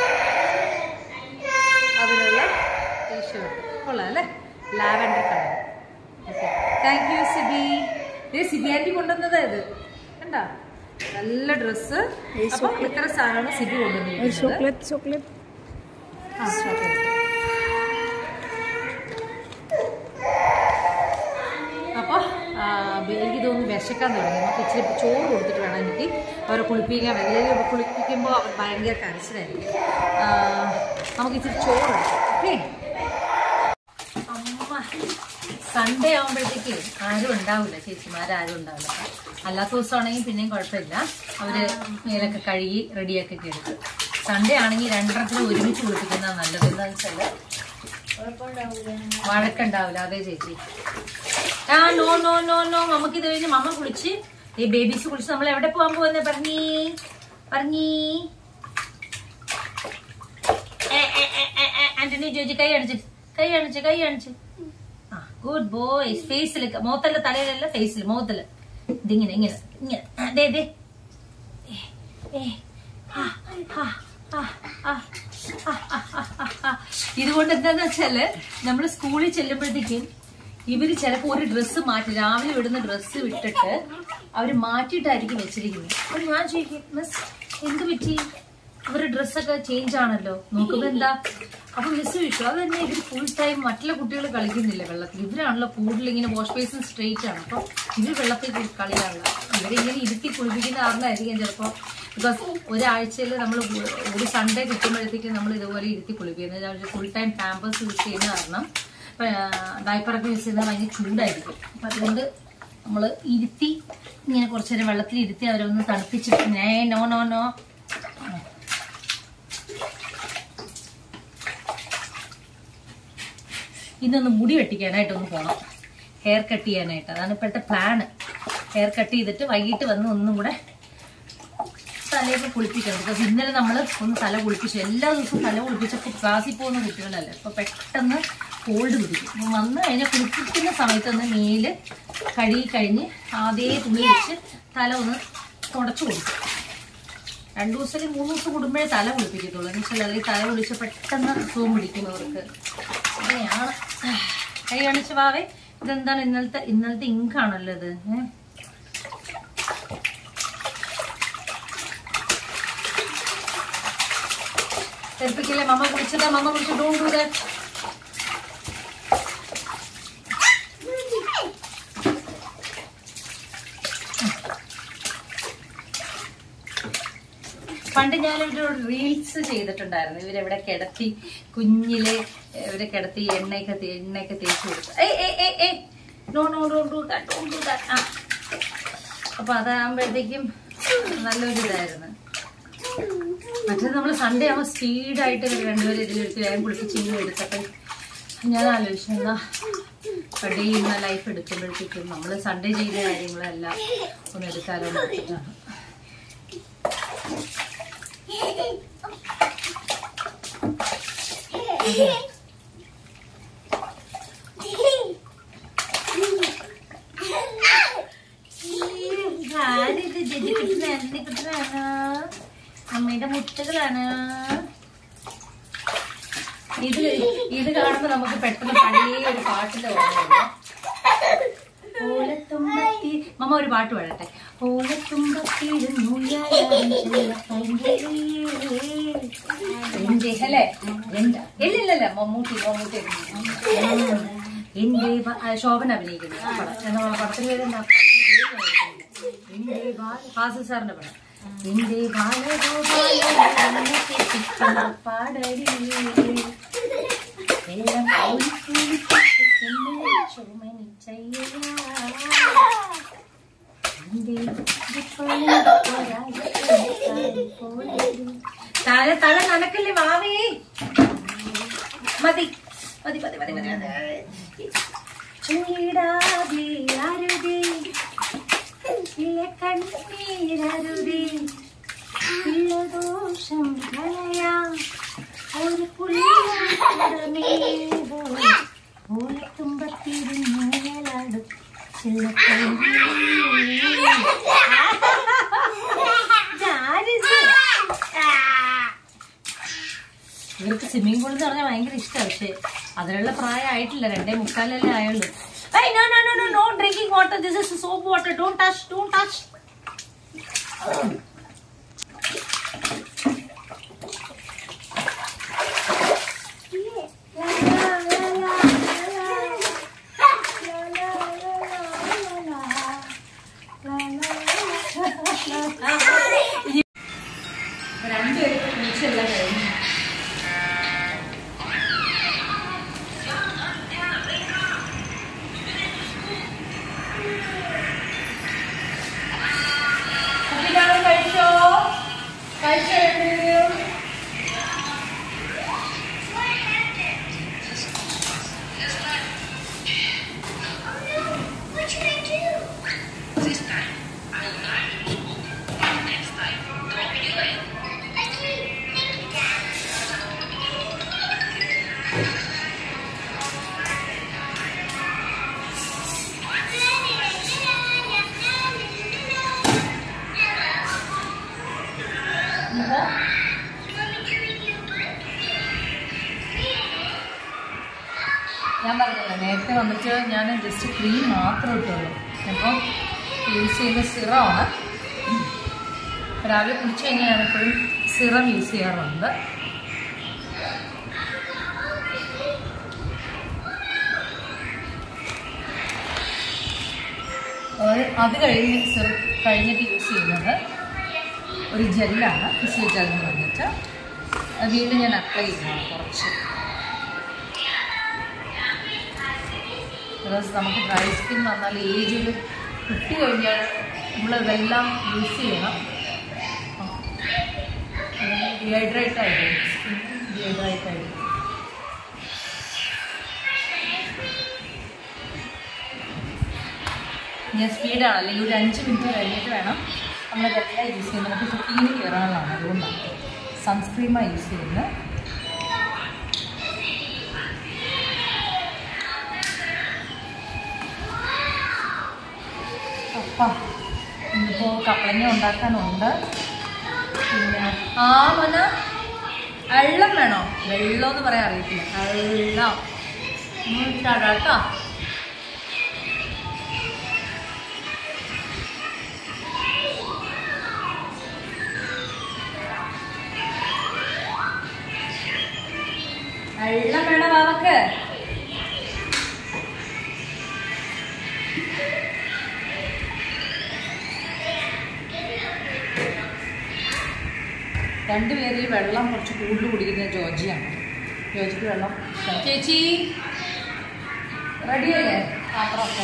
Speaker 1: അതിനുള്ള ടീഷർട്ട് കൊള്ളാം അല്ലേ lavender colour okay thank you Sibi ഇത് സിബി ആൻറ്റി കൊണ്ടുവന്നതാ ഇത് കണ്ടാ നല്ല ഡ്രസ്സ് അപ്പൊ ഇത്ര സാധനമാണ് സിബി കൊണ്ടുവന്നിരിക്കുന്നത്
Speaker 2: चॉकलेट चॉकलेट
Speaker 1: ആ, chocolate. അപ്പൊ ആ, എനിക്ക് തോന്നുന്നു വിശക്കാൻ തുടങ്ങി നമുക്ക് ഇച്ചിരി ചോറ് കൊടുത്തിട്ട് വേണം എനിക്ക് അവരെ കുളിപ്പിക്കാൻ അല്ലെങ്കിൽ കുളിപ്പിക്കുമ്പോൾ അവർ ഭയങ്കര കരച്ചിലായിരിക്കും ആ, നമുക്ക് ഇച്ചിരി ചോറ് ഓക്കെ അമ്മ സൺഡേ ആകുമ്പോഴത്തേക്ക് ആരും ഉണ്ടാവില്ല ചേച്ചിമാരും ഉണ്ടാവില്ല അല്ലാത്ത ദിവസമാണെങ്കിൽ പിന്നെയും കുഴപ്പമില്ല അവര് മേലൊക്കെ കഴുകി റെഡിയാക്കി എടുക്കും സൺഡേ ആണെങ്കിൽ രണ്ടെണ്ണത്തിന് ഒരുമിച്ച് കുളിപ്പിക്കുന്നതാണ് നല്ലത് എന്താണെന്ന് വെച്ചാല് വഴക്കുണ്ടാവില്ല അതെ ചേച്ചി ആ നോ നോ നോ നോ നമുക്ക് ഇത് കഴിഞ്ഞ് മമ്മ കുളിച്ച് ഈ ബേബീസ് കുളിച്ച് നമ്മൾ എവിടെ പോകാൻ പോകുന്നത് പറഞ്ഞീ പറഞ്ഞീ ഏ, ഏ, ഏ, ഏ, ഏ, ആന്റണി ചോദിച്ചു കൈ അണിച്ച് കൈ അണിച്ച് കൈ അണിച്ച് ആ ഗുഡ് ബോയ്സ് ഫേസിൽ മുഖത്തല്ല തലയിലല്ല ഫേസിൽ മുഖത്തില് ഇതിങ്ങനെ ഇങ്ങനെ ഇങ്ങനെ ആ, ദേ ദേ ഏ, ഏ, ആ, ആ, ആ, ആ, ആ, ആ, ആ, ആ, ആ. ഇതുകൊണ്ട് എന്താന്ന് വെച്ചാല് നമ്മള് സ്കൂളിൽ ചെല്ലുമ്പോഴത്തേക്കും ഇവര് ചിലപ്പോ ഒരു ഡ്രസ്സ് മാറ്റി രാവിലെ വിടുന്ന ഡ്രസ്സ് വിട്ടിട്ട് അവര് മാറ്റിയിട്ടായിരിക്കും വെച്ചിരിക്കുന്നത് അപ്പൊ ഞാൻ ചോദിക്കും മിസ് എന്ത് പറ്റി അവരുടെ ഡ്രസ്സൊക്കെ ചേഞ്ച് ആണല്ലോ നോക്കുമ്പോ എന്താ അപ്പൊ മിസ് വിട്ടു അത് തന്നെ ഇവര് ഫുൾ ടൈം മറ്റുള്ള കുട്ടികൾ കളിക്കുന്നില്ല വെള്ളത്തിൽ ഇവരാണല്ലോ കൂടുതൽ ഇങ്ങനെ വാഷ് ബേസിൻ സ്ട്രെയിറ്റ് ആണ് അപ്പൊ ഇവർ വെള്ളത്തിൽ കളി- കളിയാണല്ലോ ഇവരിങ്ങനെ ഇരുത്തി കുളിപ്പിക്കുന്ന കാരണമായിരിക്കും ചിലപ്പോ ബിക്കോസ് ഒരാഴ്ചയിൽ നമ്മൾ ഒരു സൺഡേ കിട്ടുമ്പോഴത്തേക്കും നമ്മൾ ഇതുപോലെ ഇരുത്തി കുളിപ്പിക്കുന്നത് ഫുൾ ടൈം പാമ്പേഴ്സ് യൂസ് ചെയ്യുന്ന കാരണം ഡയപ്പറൊക്കെ യൂസ് ചെയ്യുന്നത് ഭയങ്കര ചൂടായിരിക്കും അപ്പൊ അതുകൊണ്ട് നമ്മൾ ഇരുത്തി ഇങ്ങനെ കുറച്ചു നേരം വെള്ളത്തിൽ ഇരുത്തി അവരൊന്ന് തണുപ്പിച്ചിട്ട് നേ നോ നോ നോ ഇന്നൊന്ന് മുടി വെട്ടിക്കാനായിട്ടൊന്ന് പോകണം ഹെയർ കട്ട് ചെയ്യാനായിട്ട് അതാണ് ഇപ്പോഴത്തെ പ്ലാന് ഹെയർ കട്ട് ചെയ്തിട്ട് വൈകിട്ട് വന്ന് ഒന്നും കൂടെ തലയൊക്കെ കുളിപ്പിക്കണം ബിക്കോസ് ഇന്നലെ നമ്മൾ ഒന്ന് തല കുളിപ്പിച്ചു എല്ലാ ദിവസവും തല കുളിപ്പിച്ചപ്പോൾ ക്ലാസ്സിൽ പോകുന്ന കുട്ടികളല്ലേ അപ്പോൾ പെട്ടെന്ന് കോൾഡ് പിടിക്കും അപ്പം വന്ന് കഴിഞ്ഞാൽ കുളിപ്പിക്കുന്ന സമയത്ത് ഒന്ന് മേല് കഴുകി കഴിഞ്ഞ് അതേ തുണി വെച്ച് തല ഒന്ന് തുടച്ചു കൊടുക്കും രണ്ടു ദിവസം അല്ലെങ്കിൽ മൂന്ന് ദിവസം കൂടുമ്പോഴേ തല കുളിപ്പിക്കത്തുള്ളൂ എന്ന് വെച്ചാൽ അല്ലെങ്കിൽ തല കുളിച്ച് പെട്ടെന്ന് അസുഖം പിടിക്കുന്നവർക്ക് അങ്ങനെയാണ് കൈ കാണിച്ച വാവേ ഇതെന്താണ് ഇന്നലത്തെ ഇന്നലത്തെ ഇങ്കാണല്ലോ ഇത് ഏഹ് തെറിപ്പിക്കില്ലേ മമ്മ കുളിച്ചതാ മമ്മ കുളിച്ചു ഡോണ്ട് ഡു ദാറ്റ് പണ്ട് ഞാനൊരു റീൽസ് ചെയ്തിട്ടുണ്ടായിരുന്നു ഇവരെവിടെ കിടത്തി കുഞ്ഞിലെ ഇവരെ കിടത്തി എണ്ണയൊക്കെ തേ- എണ്ണയൊക്കെ തേച്ച് കൊടുത്തു ഏയ് ഏയ് ഏയ് ഏയ് നോ നോ ഡോ do that don't do that ആ അപ്പൊ അതാകുമ്പോഴത്തേക്കും നല്ലൊരു ഇതായിരുന്നു മറ്റേത് നമ്മൾ സൺഡേ ആകുമ്പോൾ സ്പീഡായിട്ട് രണ്ടുപേരും ഇതിലെടുത്ത് വേഗം കുളിപ്പിച്ച് ഇങ്ങനെ എടുത്തപ്പോൾ ഞാൻ ആലോചിച്ചു എന്നാ ഡേ ഇന്ന ലൈഫ് എടുക്കുമ്പോഴത്തേക്കും നമ്മൾ സൺഡേ ചെയ്ത കാര്യങ്ങളെല്ലാം ഒന്ന് എടുക്കാലോ എന്ന് വെച്ചിട്ടാണ് ആരിത് ജഡി കിട്ടുന്ന എണ്ണ കിട്ടുന്നതാണ് അമ്മയുടെ മുട്ടുകളാണ് ഇത് ഇത് കാണുമ്പോ നമുക്ക് പെട്ടെന്ന് പഴയ ഒരു പാട്ടിന്റെ ഓർമ്മ ഓലത്തുമ്പത്തി മമ്മ ഒരു പാട്ട് പാടട്ടെ ഓലത്തുമ്പത്തിരുന്നു എന്റെ അല്ലേ എന്താ ഇല്ലില്ലല്ല മമ്മൂട്ടി മമ്മൂട്ടി ഉം. എന്റെ ബ- ആ, ശോഭന അഭിനയിക്കുന്നത് ആ പടം എന്താ പടത്തിന് പേരെന്താ എന്റെ ബാല ഫാസിൽ സാറിന്റെ പടം എന്റെ ബാലഗോപാല പാടരി വെള്ളം ചുമനി തല തല നനക്കല്ലേ വാവേ മതി മതി മതി മതി മതി മതി ചൂടാതെ അരുതേ ഇല്ല കണ്ണീരരുതേ ഇല്ല ദോഷം കളയാം ഒരു പുള്ളിയോ ഓലത്തുമ്പത്തിരുന്നേലാടും ചില ഇവർക്ക് സ്വിമ്മിംഗ് പൂൾ എന്ന് പറഞ്ഞാൽ ഭയങ്കര ഇഷ്ടമാണ് പക്ഷേ അതിനുള്ള പ്രായമായിട്ടില്ല രണ്ടേ മുക്കാലല്ലേ ആയുള്ളൂ Hey, no, no, no, no, no drinking water. This is soap water. Don't touch, don't touch. രണ്ടുപേരും കുളിച്ചെല്ലാം കഴിഞ്ഞു കുട്ടികളും കഴിച്ചോ കഴിച്ചോ രണ്ടുപേരും ഇതാ. ഞാൻ പറഞ്ഞല്ലോ നേരത്തെ വന്നിട്ട് ഞാൻ ജസ്റ്റ് ക്രീം മാത്രം ഇട്ടുള്ളൂ അപ്പം യൂസ് ചെയ്യുന്ന സിറമാണ് രാവിലെ കുടിച്ചു കഴിഞ്ഞാൽ ഞാൻ എപ്പോഴും സിറം യൂസ് ചെയ്യാറുണ്ട് അത് അത് കഴിഞ്ഞ് സിറം കഴിഞ്ഞിട്ട് യൂസ് ചെയ്യുന്നത് ഒരു ജെല്ലാണ് ഫിസിയോ ജെൽ എന്ന് പറഞ്ഞിട്ട് അത് വീണ്ടും ഞാൻ അപ്ലൈ ചെയ്യുന്നതാണ് കുറച്ച് ബിക്കോസ് നമുക്ക് ഡ്രൈ സ്കിൻ വന്നാൽ ഏജ് ഒരു ഫിഫ്റ്റി കഴിഞ്ഞാൽ നമ്മളിതെല്ലാം യൂസ് ചെയ്യണം ഡീഹൈഡ്രേറ്റ് ആയിട്ട് സ്കിൻ ഡീഹൈഡ്രേറ്റ് ആയിട്ട് ഞാൻ സ്പീഡാണ് അല്ലെങ്കിൽ ഒരു അഞ്ച് മിനിറ്റ് കഴിഞ്ഞിട്ട് വേണം നമ്മളിതെല്ലാം യൂസ് ചെയ്യുന്നത് നമുക്ക് കുക്കിങ്ങിന് കയറാനുള്ളതാണ് അതുകൊണ്ടാണ് സൺസ്ക്രീമാണ് യൂസ് ചെയ്യുന്നത് അപ്പം ഇന്നിപ്പോൾ കപ്പളങ്ങ ഉണ്ടാക്കാനുണ്ട് പിന്നെ ആ മന വെള്ളം വേണോ വെള്ളം എന്ന് പറയാൻ അറിയത്തില്ല വെള്ളം കേട്ടോ വെള്ളം വേണം ബാബക്ക് രണ്ടുപേരിൽ വെള്ളം കുറച്ച് കൂടുതൽ കുടിക്കുന്നത് ജോജിയാണ് ജോജിക്ക് വെള്ളം ഇഷ്ടം. ചേച്ചി റെഡിയല്ലേ പാത്രമൊക്കെ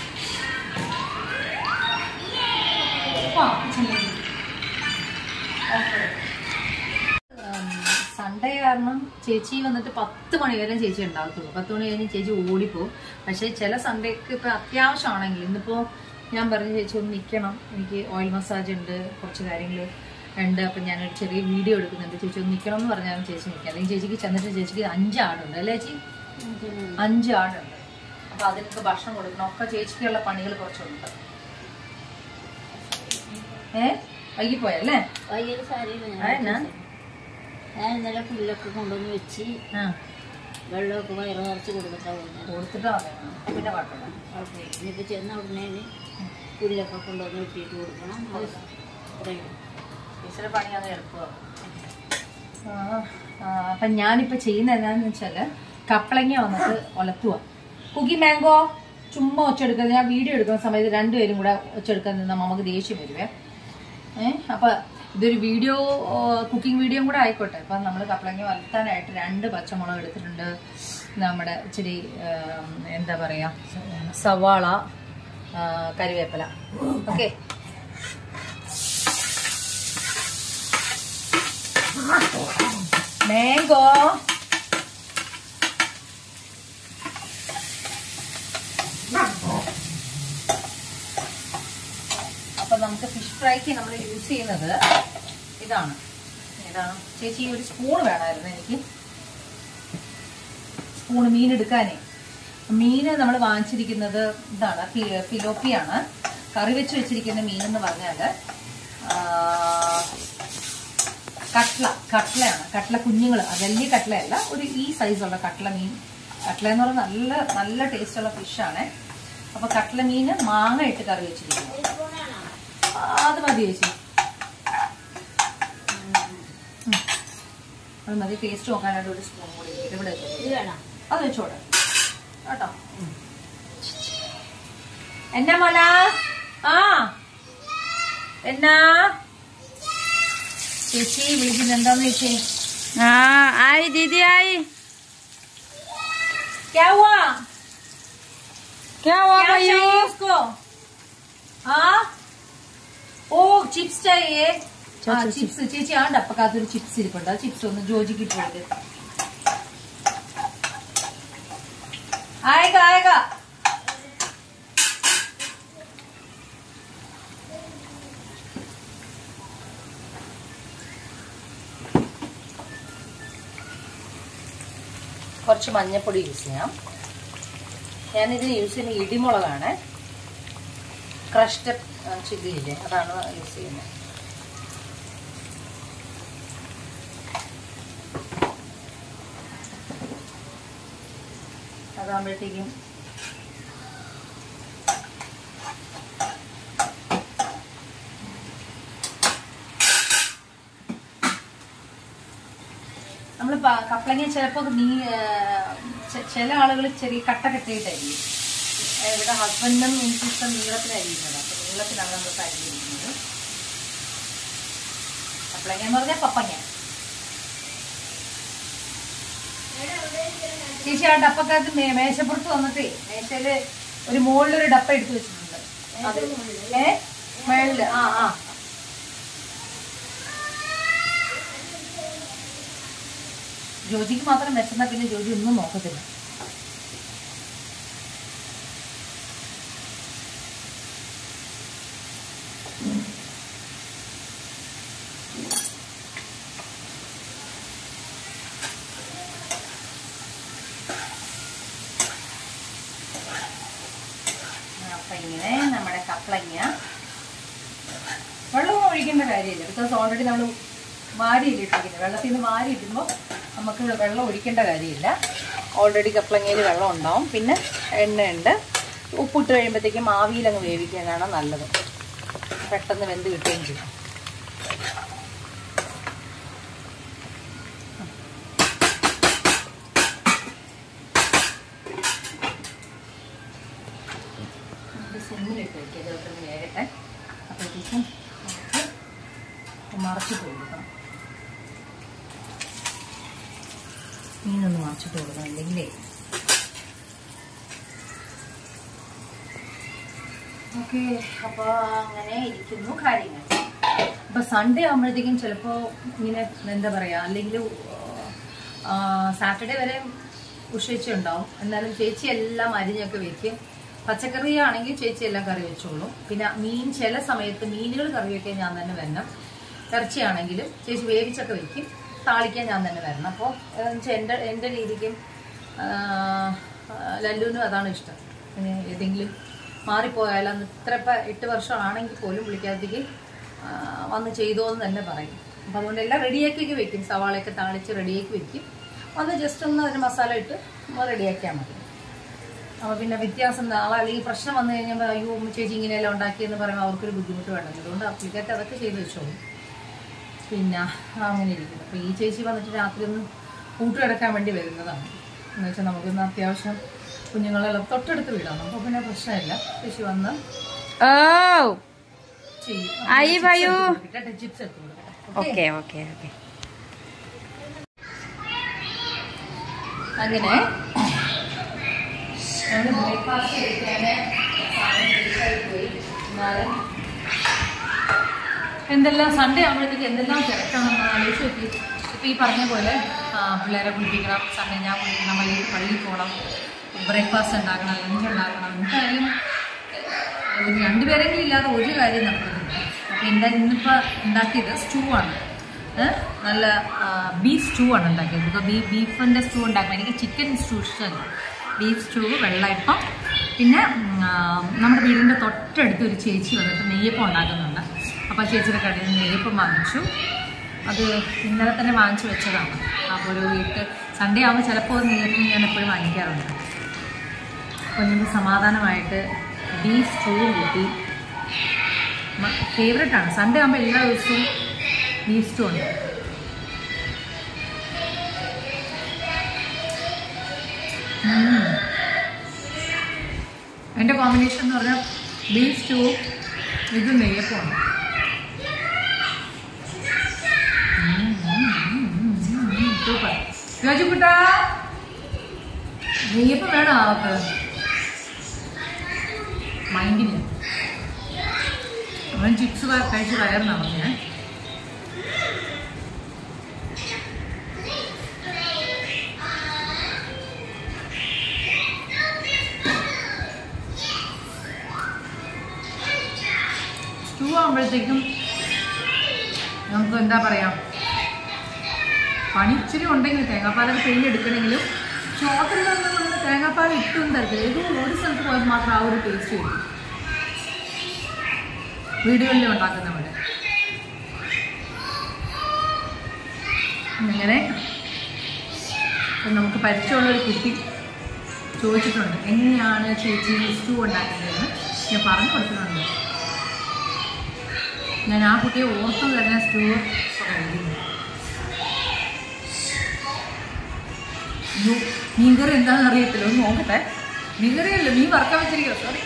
Speaker 1: ആ, കിച്ചണിലേക്ക്. ഓക്കേ. ഉം, സൺഡേ കാരണം ചേച്ചി വന്നിട്ട് പത്ത് മണി വരെ ചേച്ചി ഉണ്ടാകത്തുള്ളൂ പത്ത് മണി കഴിഞ്ഞ് ചേച്ചി ഓടിപ്പോവും പക്ഷേ ചില സൺഡേക്ക് ഇപ്പം അത്യാവശ്യമാണെങ്കിൽ ഇന്നിപ്പോൾ ഞാൻ പറഞ്ഞു ചേച്ചി ഒന്ന് നിൽക്കണം എനിക്ക് ഓയിൽ മസാജ് ഉണ്ട് കുറച്ച് കാര്യങ്ങൾ ഉണ്ട് അപ്പം ഞാനൊരു ചെറിയ വീഡിയോ എടുക്കുന്നുണ്ട് ചേച്ചി ഒന്ന് നിൽക്കണം എന്ന് പറഞ്ഞാൽ ചേച്ചി നിൽക്കാം അല്ലെങ്കിൽ ചേച്ചിക്ക് ചെന്നിട്ട് ചേച്ചിക്ക് അഞ്ച് ആടുണ്ട് അല്ലേ ചേച്ചി അഞ്ച് ആടുണ്ട് അപ്പം അതിനൊക്കെ ഭക്ഷണം കൊടുക്കണം ഒക്കെ ചേച്ചിക്കുള്ള പണികൾ കുറച്ചുണ്ട് ഏ വൈകിപ്പോയല്ലേ
Speaker 3: വൈകിട്ട് സാരിയില്ല
Speaker 1: ആ, എന്നാ?
Speaker 3: ഞാൻ ഞാൻ ഇന്നലെ പുല്ലൊക്കെ കൊണ്ടുവന്ന് വെച്ച്
Speaker 1: ആ
Speaker 3: വെള്ളമൊക്കെ വയറ് നിറച്ച് കൊടുത്തിട്ടാ പോകുന്നത്
Speaker 1: കൊടുത്തിട്ടാ മതി. പിന്നെ കുഴപ്പമില്ല
Speaker 3: ഓക്കെ ഇനിയിപ്പോൾ ചെന്ന ഉടനെ പുല്ലൊക്കെ കൊണ്ടുവന്ന് വെട്ടിയിട്ട് കൊടുക്കണം അത് ഇത്രയും
Speaker 1: ടീച്ചറുടെ പണി അത് എളുപ്പമാണ് അപ്പം ഞാനിപ്പോൾ ചെയ്യുന്നത് എന്താണെന്ന് വെച്ചാൽ കപ്പളങ്ങ വന്നിട്ട് ഒലത്തുക കുക്കി മാംഗോ ചുമ്മാ ഒച്ചെടുക്കുന്നത് ഞാൻ വീഡിയോ എടുക്കുന്ന സമയത്ത് രണ്ടുപേരും കൂടെ ഒച്ചെടുക്കാൻ നിന്നാൽ നമുക്ക് ദേഷ്യം വരുവേ ഏഹ് അപ്പം ഇതൊരു വീഡിയോ കുക്കിംഗ് വീഡിയോ കൂടെ ആയിക്കോട്ടെ അപ്പം നമ്മൾ കപ്പളങ്ങ വളർത്താനായിട്ട് രണ്ട് പച്ചമുളക് എടുത്തിട്ടുണ്ട് നമ്മുടെ ഇച്ചിരി ഏം, എന്താ പറയുക സവാള ആ, കറിവേപ്പില ഓക്കെ മാംഗോ നമുക്ക് ഫിഷ് ഫ്രൈക്ക് നമ്മൾ യൂസ് ചെയ്യുന്നത് ഇതാണ് ഇതാണ് ചേച്ചി ഒരു സ്പൂൺ വേണമായിരുന്നു എനിക്ക് സ്പൂൺ മീൻ എടുക്കാനേ മീന് നമ്മൾ വാങ്ങിച്ചിരിക്കുന്നത് ഇതാണ് ഫി- ഫിലോപ്പിയാണ് കറി വെച്ച് വെച്ചിരിക്കുന്ന മീൻ എന്ന് പറഞ്ഞാല് ആ, കട്ട്ല കട്ട്ലയാണ് കട്ട്ല കുഞ്ഞുങ്ങൾ വലിയ കട്ട്ലയല്ല ഒരു ഈ സൈസുള്ള കട്ട്ല മീൻ കട്ട്ല എന്ന് പറഞ്ഞാൽ നല്ല നല്ല ടേസ്റ്റുള്ള ഫിഷാണ് അപ്പൊ കട്ട്ല മീന് മാങ്ങ ഇട്ട് കറി വെച്ചിരിക്കുന്നു ആ, അത് മതി ചേച്ചി ഉം. അത് മതി ടേസ്റ്റ് നോക്കാനായിട്ട് ഒരു സ്പൂൺ കൂടി ഇട്ടിട്ട് ഇവിടെ വെച്ചോ.
Speaker 3: ഇത് വേണം
Speaker 1: അത് വെച്ചോടെ കേട്ടോ എന്നാ മോന ആ എന്നാ ചേച്ചി വിളിക്കുന്ന എന്താന്ന് ചേച്ചി
Speaker 2: हाँ आई दीदी आई
Speaker 1: क्या हुआ
Speaker 2: क्या हुआ
Speaker 1: क्या
Speaker 2: भैया
Speaker 1: चाहिए उसको हाँ ഓ ചിപ്സ് चाहिए ആ ചിപ്സ് ചേച്ചി ആ ഡപ്പക്കകത്തൊരു ചിപ്സ് ഇരിപ്പുണ്ട് ആ ചിപ്സ് ഒന്ന് ജോജിക്ക് ഇട്ട് കൊടുക്ക് ആയേगा ആയേगा കുറച്ച് മഞ്ഞപ്പൊടി യൂസ് ചെയ്യാം ഞാനിതിന് യൂസ് ചെയ്യുന്ന ഇടിമുളകാണ് ക്രഷ്ഡ് ചില്ലിയില്ലേ അതാണ് യൂസ് ചെയ്യുന്നത് അതാകുമ്പോഴത്തേക്കും നമ്മൾ കപ്പളങ്ങ ചിലപ്പോൾ നീ ചില ആളുകൾ ചെറിയ കട്ട കെട്ടിയിട്ടായിരിക്കും ഏ, ഇവിടെ ഹസ്ബൻഡും എനിക്കിഷ്ടം നീളത്തിനരിയുന്നത് അപ്പൊ നീളത്തിലാണ് നമ്മൾ അരിഞ്ഞിരിക്കുന്നത് കപ്പളങ്ങ എന്ന് പറഞ്ഞാൽ പപ്പങ്ങ ചേച്ചി ആ ഡപ്പക്കകത്ത് മേ- മേശപ്പുറത്ത് വന്നിട്ടേ മേശയില് ഒരു മുകളിലൊരു ഡപ്പ എടുത്തു വെച്ചിട്ടുണ്ട് അത് ഏ മേളില് ആ ആ ജോജിക്ക് മാത്രം വെച്ചെന്നാ പിന്നെ ജോജി ഒന്നും നോക്കത്തില്ല അപ്പൊ ഇങ്ങനെ നമ്മുടെ കപ്പളങ്ങ വെള്ളമൊന്നും ഒഴിക്കേണ്ട കാര്യമില്ല ബിക്കോസ് ഓൾറെഡി നമ്മൾ മാരിയില്ല ഇട്ടിരിക്കുന്നത് വെള്ളത്തിൽ നിന്ന് മാരി ഇടുമ്പോൾ നമുക്ക് വെള്ളം ഒഴിക്കേണ്ട കാര്യമില്ല ഓൾറെഡി കപ്പളങ്ങയിൽ വെള്ളം ഉണ്ടാവും പിന്നെ എണ്ണയുണ്ട് ഉപ്പിട്ട് കഴിയുമ്പോഴത്തേക്കും ആവിയിൽ അങ്ങ് വേവിക്കാനാണ് നല്ലത് പെട്ടെന്ന് വെന്ത് കിട്ടുകയും ചെയ്യും നമുക്ക് സിമ്മിലിട്ട് വയ്ക്കുക ഇതൊക്കെ വേകട്ടെ അപ്പോഴത്തേക്കും നമുക്ക് മറച്ചിട്ട് കൊടുക്കണം മീനൊന്ന് മറച്ചിട്ട് കൊടുക്കണം ഇല്ലെങ്കിലേ ഓക്കെ അപ്പോൾ അങ്ങനെ ഇരിക്കുന്നു കാര്യങ്ങൾ അപ്പോൾ സൺഡേ ആകുമ്പോഴത്തേക്കും ചിലപ്പോൾ ഇങ്ങനെ എന്താ പറയുക അല്ലെങ്കിൽ സാറ്റർഡേ വരെ ഉഷേച്ച ഉണ്ടാവും എന്നാലും ചേച്ചി എല്ലാം അരിഞ്ഞൊക്കെ വെക്കും പച്ചക്കറി ആണെങ്കിൽ ചേച്ചി എല്ലാം കറി വെച്ചോളൂ പിന്നെ മീൻ ചില സമയത്ത് മീനുകൾ കറി വെക്കാൻ ഞാൻ തന്നെ വരണം ഇറച്ചിയാണെങ്കിലും ചേച്ചി വേവിച്ചൊക്കെ വെക്കും താളിക്കാൻ ഞാൻ തന്നെ വരണം അപ്പോൾ എൻ്റെ എൻ്റെ രീതിക്കും ആ, ലല്ലുവിനും അതാണ് ഇഷ്ടം പിന്നെ ഏതെങ്കിലും മാറിപ്പോയാൽ അന്ന് ഇത്ര ഇപ്പം എട്ട് വർഷമാണെങ്കിൽ പോലും പുള്ളിക്കകത്തേക്ക് ആ, വന്ന് ചെയ്തോ എന്ന് തന്നെ പറയും അപ്പം അതുകൊണ്ട് എല്ലാം റെഡിയാക്കിയൊക്കെ വെക്കും സവാളയൊക്കെ താളിച്ച് റെഡിയാക്കി വെക്കും വന്ന് ജസ്റ്റ് ഒന്ന് അതിന് മസാല ഇട്ട് റെഡിയാക്കിയാൽ മതി അപ്പോൾ പിന്നെ വ്യത്യാസം നാളെ അല്ലെങ്കിൽ പ്രശ്നം വന്നു കഴിഞ്ഞാൽ അയ്യോ ഉമ്മ ചേച്ചി ഇങ്ങനെയെല്ലാം ഉണ്ടാക്കിയെന്ന് പറയുമ്പോൾ അവർക്കൊരു ബുദ്ധിമുട്ട് വേണ്ടത് അതുകൊണ്ട് പുള്ളിക്കാരത്തെ അതൊക്കെ ചെയ്ത് വെച്ചോളും പിന്നെ അങ്ങനെ ഇരിക്കുന്നു അപ്പോൾ ഈ ചേച്ചി വന്നിട്ട് രാത്രി ഒന്ന് കൂട്ടുകിടക്കാൻ വേണ്ടി വരുന്നതാണ് എന്ന് വെച്ചാൽ നമുക്കൊന്ന് അത്യാവശ്യം കുഞ്ഞുങ്ങളെല്ലാം തൊട്ടടുത്ത് വിടാം അപ്പോൾ പിന്നെ പ്രശ്നമില്ല ചേച്ചി വന്ന്
Speaker 2: ओ
Speaker 1: ചെയ്യും
Speaker 2: ആയി വായു.
Speaker 1: ചിപ്സ് എടുത്ത് കൊടുക്കട്ടെ
Speaker 2: ओके ओके ओके
Speaker 1: അങ്ങനെ ഞങ്ങൾ ബ്രേക്ക്ഫാസ്റ്റ് കഴിക്കാന് സമയം ലേറ്റായി പോയി എന്നാലും എന്തെല്ലാം സൺഡേ ആകുമ്പോഴത്തേക്ക് എന്തെല്ലാം തിരക്കാണെന്ന് ആലോചിച്ച് നോക്കി ഇപ്പം ഈ പറഞ്ഞ പോലെ ആ, പിള്ളേരെ കുളിപ്പിക്കണം സൺഡേ ഞാൻ കുളിക്കണം അല്ലെങ്കിൽ പള്ളിയിൽ പോകണം ബ്രേക്ക്ഫാസ്റ്റ് ഉണ്ടാക്കണം ലഞ്ച് ഉണ്ടാക്കണം എന്തായാലും ഏഹ്, രണ്ടുപേരെങ്കിലും ഇല്ലാതെ ഒരു കാര്യം നടക്കുന്നില്ല എന്താ ഇന്നിപ്പോൾ ഉണ്ടാക്കിയത് സ്റ്റൂ ആണ് ഏ? നല്ല ബീഫ് സ്റ്റൂ ആണ് ഉണ്ടാക്കിയത് ബിക്കോസ് ബീഫ് ബീഫിൻ്റെ സ്റ്റൂ ഉണ്ടാക്കുമ്പോൾ എനിക്ക് ചിക്കൻ സ്റ്റൂ ഇഷ്ടമല്ല ബീഫ് സ്റ്റൂ വെള്ളയപ്പം പിന്നെ ഉം, ആ, നമ്മുടെ വീടിൻ്റെ തൊട്ടടുത്ത് ഒരു ചേച്ചി വന്നിട്ട് നെയ്യപ്പം ഉണ്ടാക്കുന്നുണ്ട് അപ്പോൾ ആ ചേച്ചിയുടെ കടയിൽ നിന്ന് നെയ്യപ്പം വാങ്ങിച്ചു അത് ഇന്നലെ തന്നെ വാങ്ങിച്ചു വെച്ചതാണ് അപ്പോൾ ഒരു വീട്ട് സൺഡേ ആകുമ്പോൾ ചിലപ്പോൾ നെയ്യപ്പം ഞാൻ എപ്പോഴും വാങ്ങിക്കാറുണ്ട് അപ്പോൾ എനിക്ക് സമാധാനമായിട്ട് ബീഫ് സ്റ്റൂ കൂട്ടി ഫേവറേറ്റ് ആണ് സൺഡേ ആകുമ്പോൾ എല്ലാ ദിവസവും ബീഫ് സ്റ്റൂ ഉണ്ട് ഉം. എൻ്റെ കോമ്പിനേഷൻ എന്ന് പറഞ്ഞാൽ ബീഫ് സ്റ്റൂ ഇത് നെയ്യപ്പമാണ് സൂപ്പർ രാജുക്കുട്ടാ നെയ്യപ്പം വേണോ അവർക്ക് മൈൻഡില്ല അവൻ ചിപ്സ് കഴിച്ച് വയറിനാണ് ഞാൻ സ്റ്റൂ ആകുമ്പോഴത്തേക്കും നമുക്ക് എന്താ പറയാ പണി ഇച്ചിരി ഉണ്ടെങ്കിൽ തേങ്ങാപ്പാലൊക്കെ പിഴിഞ്ഞെടുക്കണമെങ്കിലും ഷോപ്പിൽ നിന്ന് നമ്മൾ തേങ്ങാപ്പാൽ ഇട്ടും തരത്തില്ല ഏതോ ഒരു സ്ഥലത്ത് പോയാൽ മാത്രം ആ ഒരു ടേസ്റ്റ് വരും വീടുകളിൽ ഉണ്ടാക്കുന്ന പോലെ അങ്ങനെ ഇപ്പം നമുക്ക് പരിചയമുള്ള ഒരു കുട്ടി ചോദിച്ചിട്ടുണ്ട് എങ്ങനെയാണ് ചേച്ചി സ്റ്റൂ ഉണ്ടാക്കേണ്ടതെന്ന് ഞാൻ പറഞ്ഞു കൊടുത്തിട്ടുണ്ട് ഞാൻ ആ കുട്ടിയെ ഓർത്തു തന്നെ സ്റ്റൂ കഴിക്കുന്നു മീൻകറി എന്താണെന്ന് അറിയത്തില്ല ഒന്ന് നോക്കട്ടെ മീൻകറിയല്ല മീൻ വറക്കാൻ വെച്ചിരിക്കുക സോറി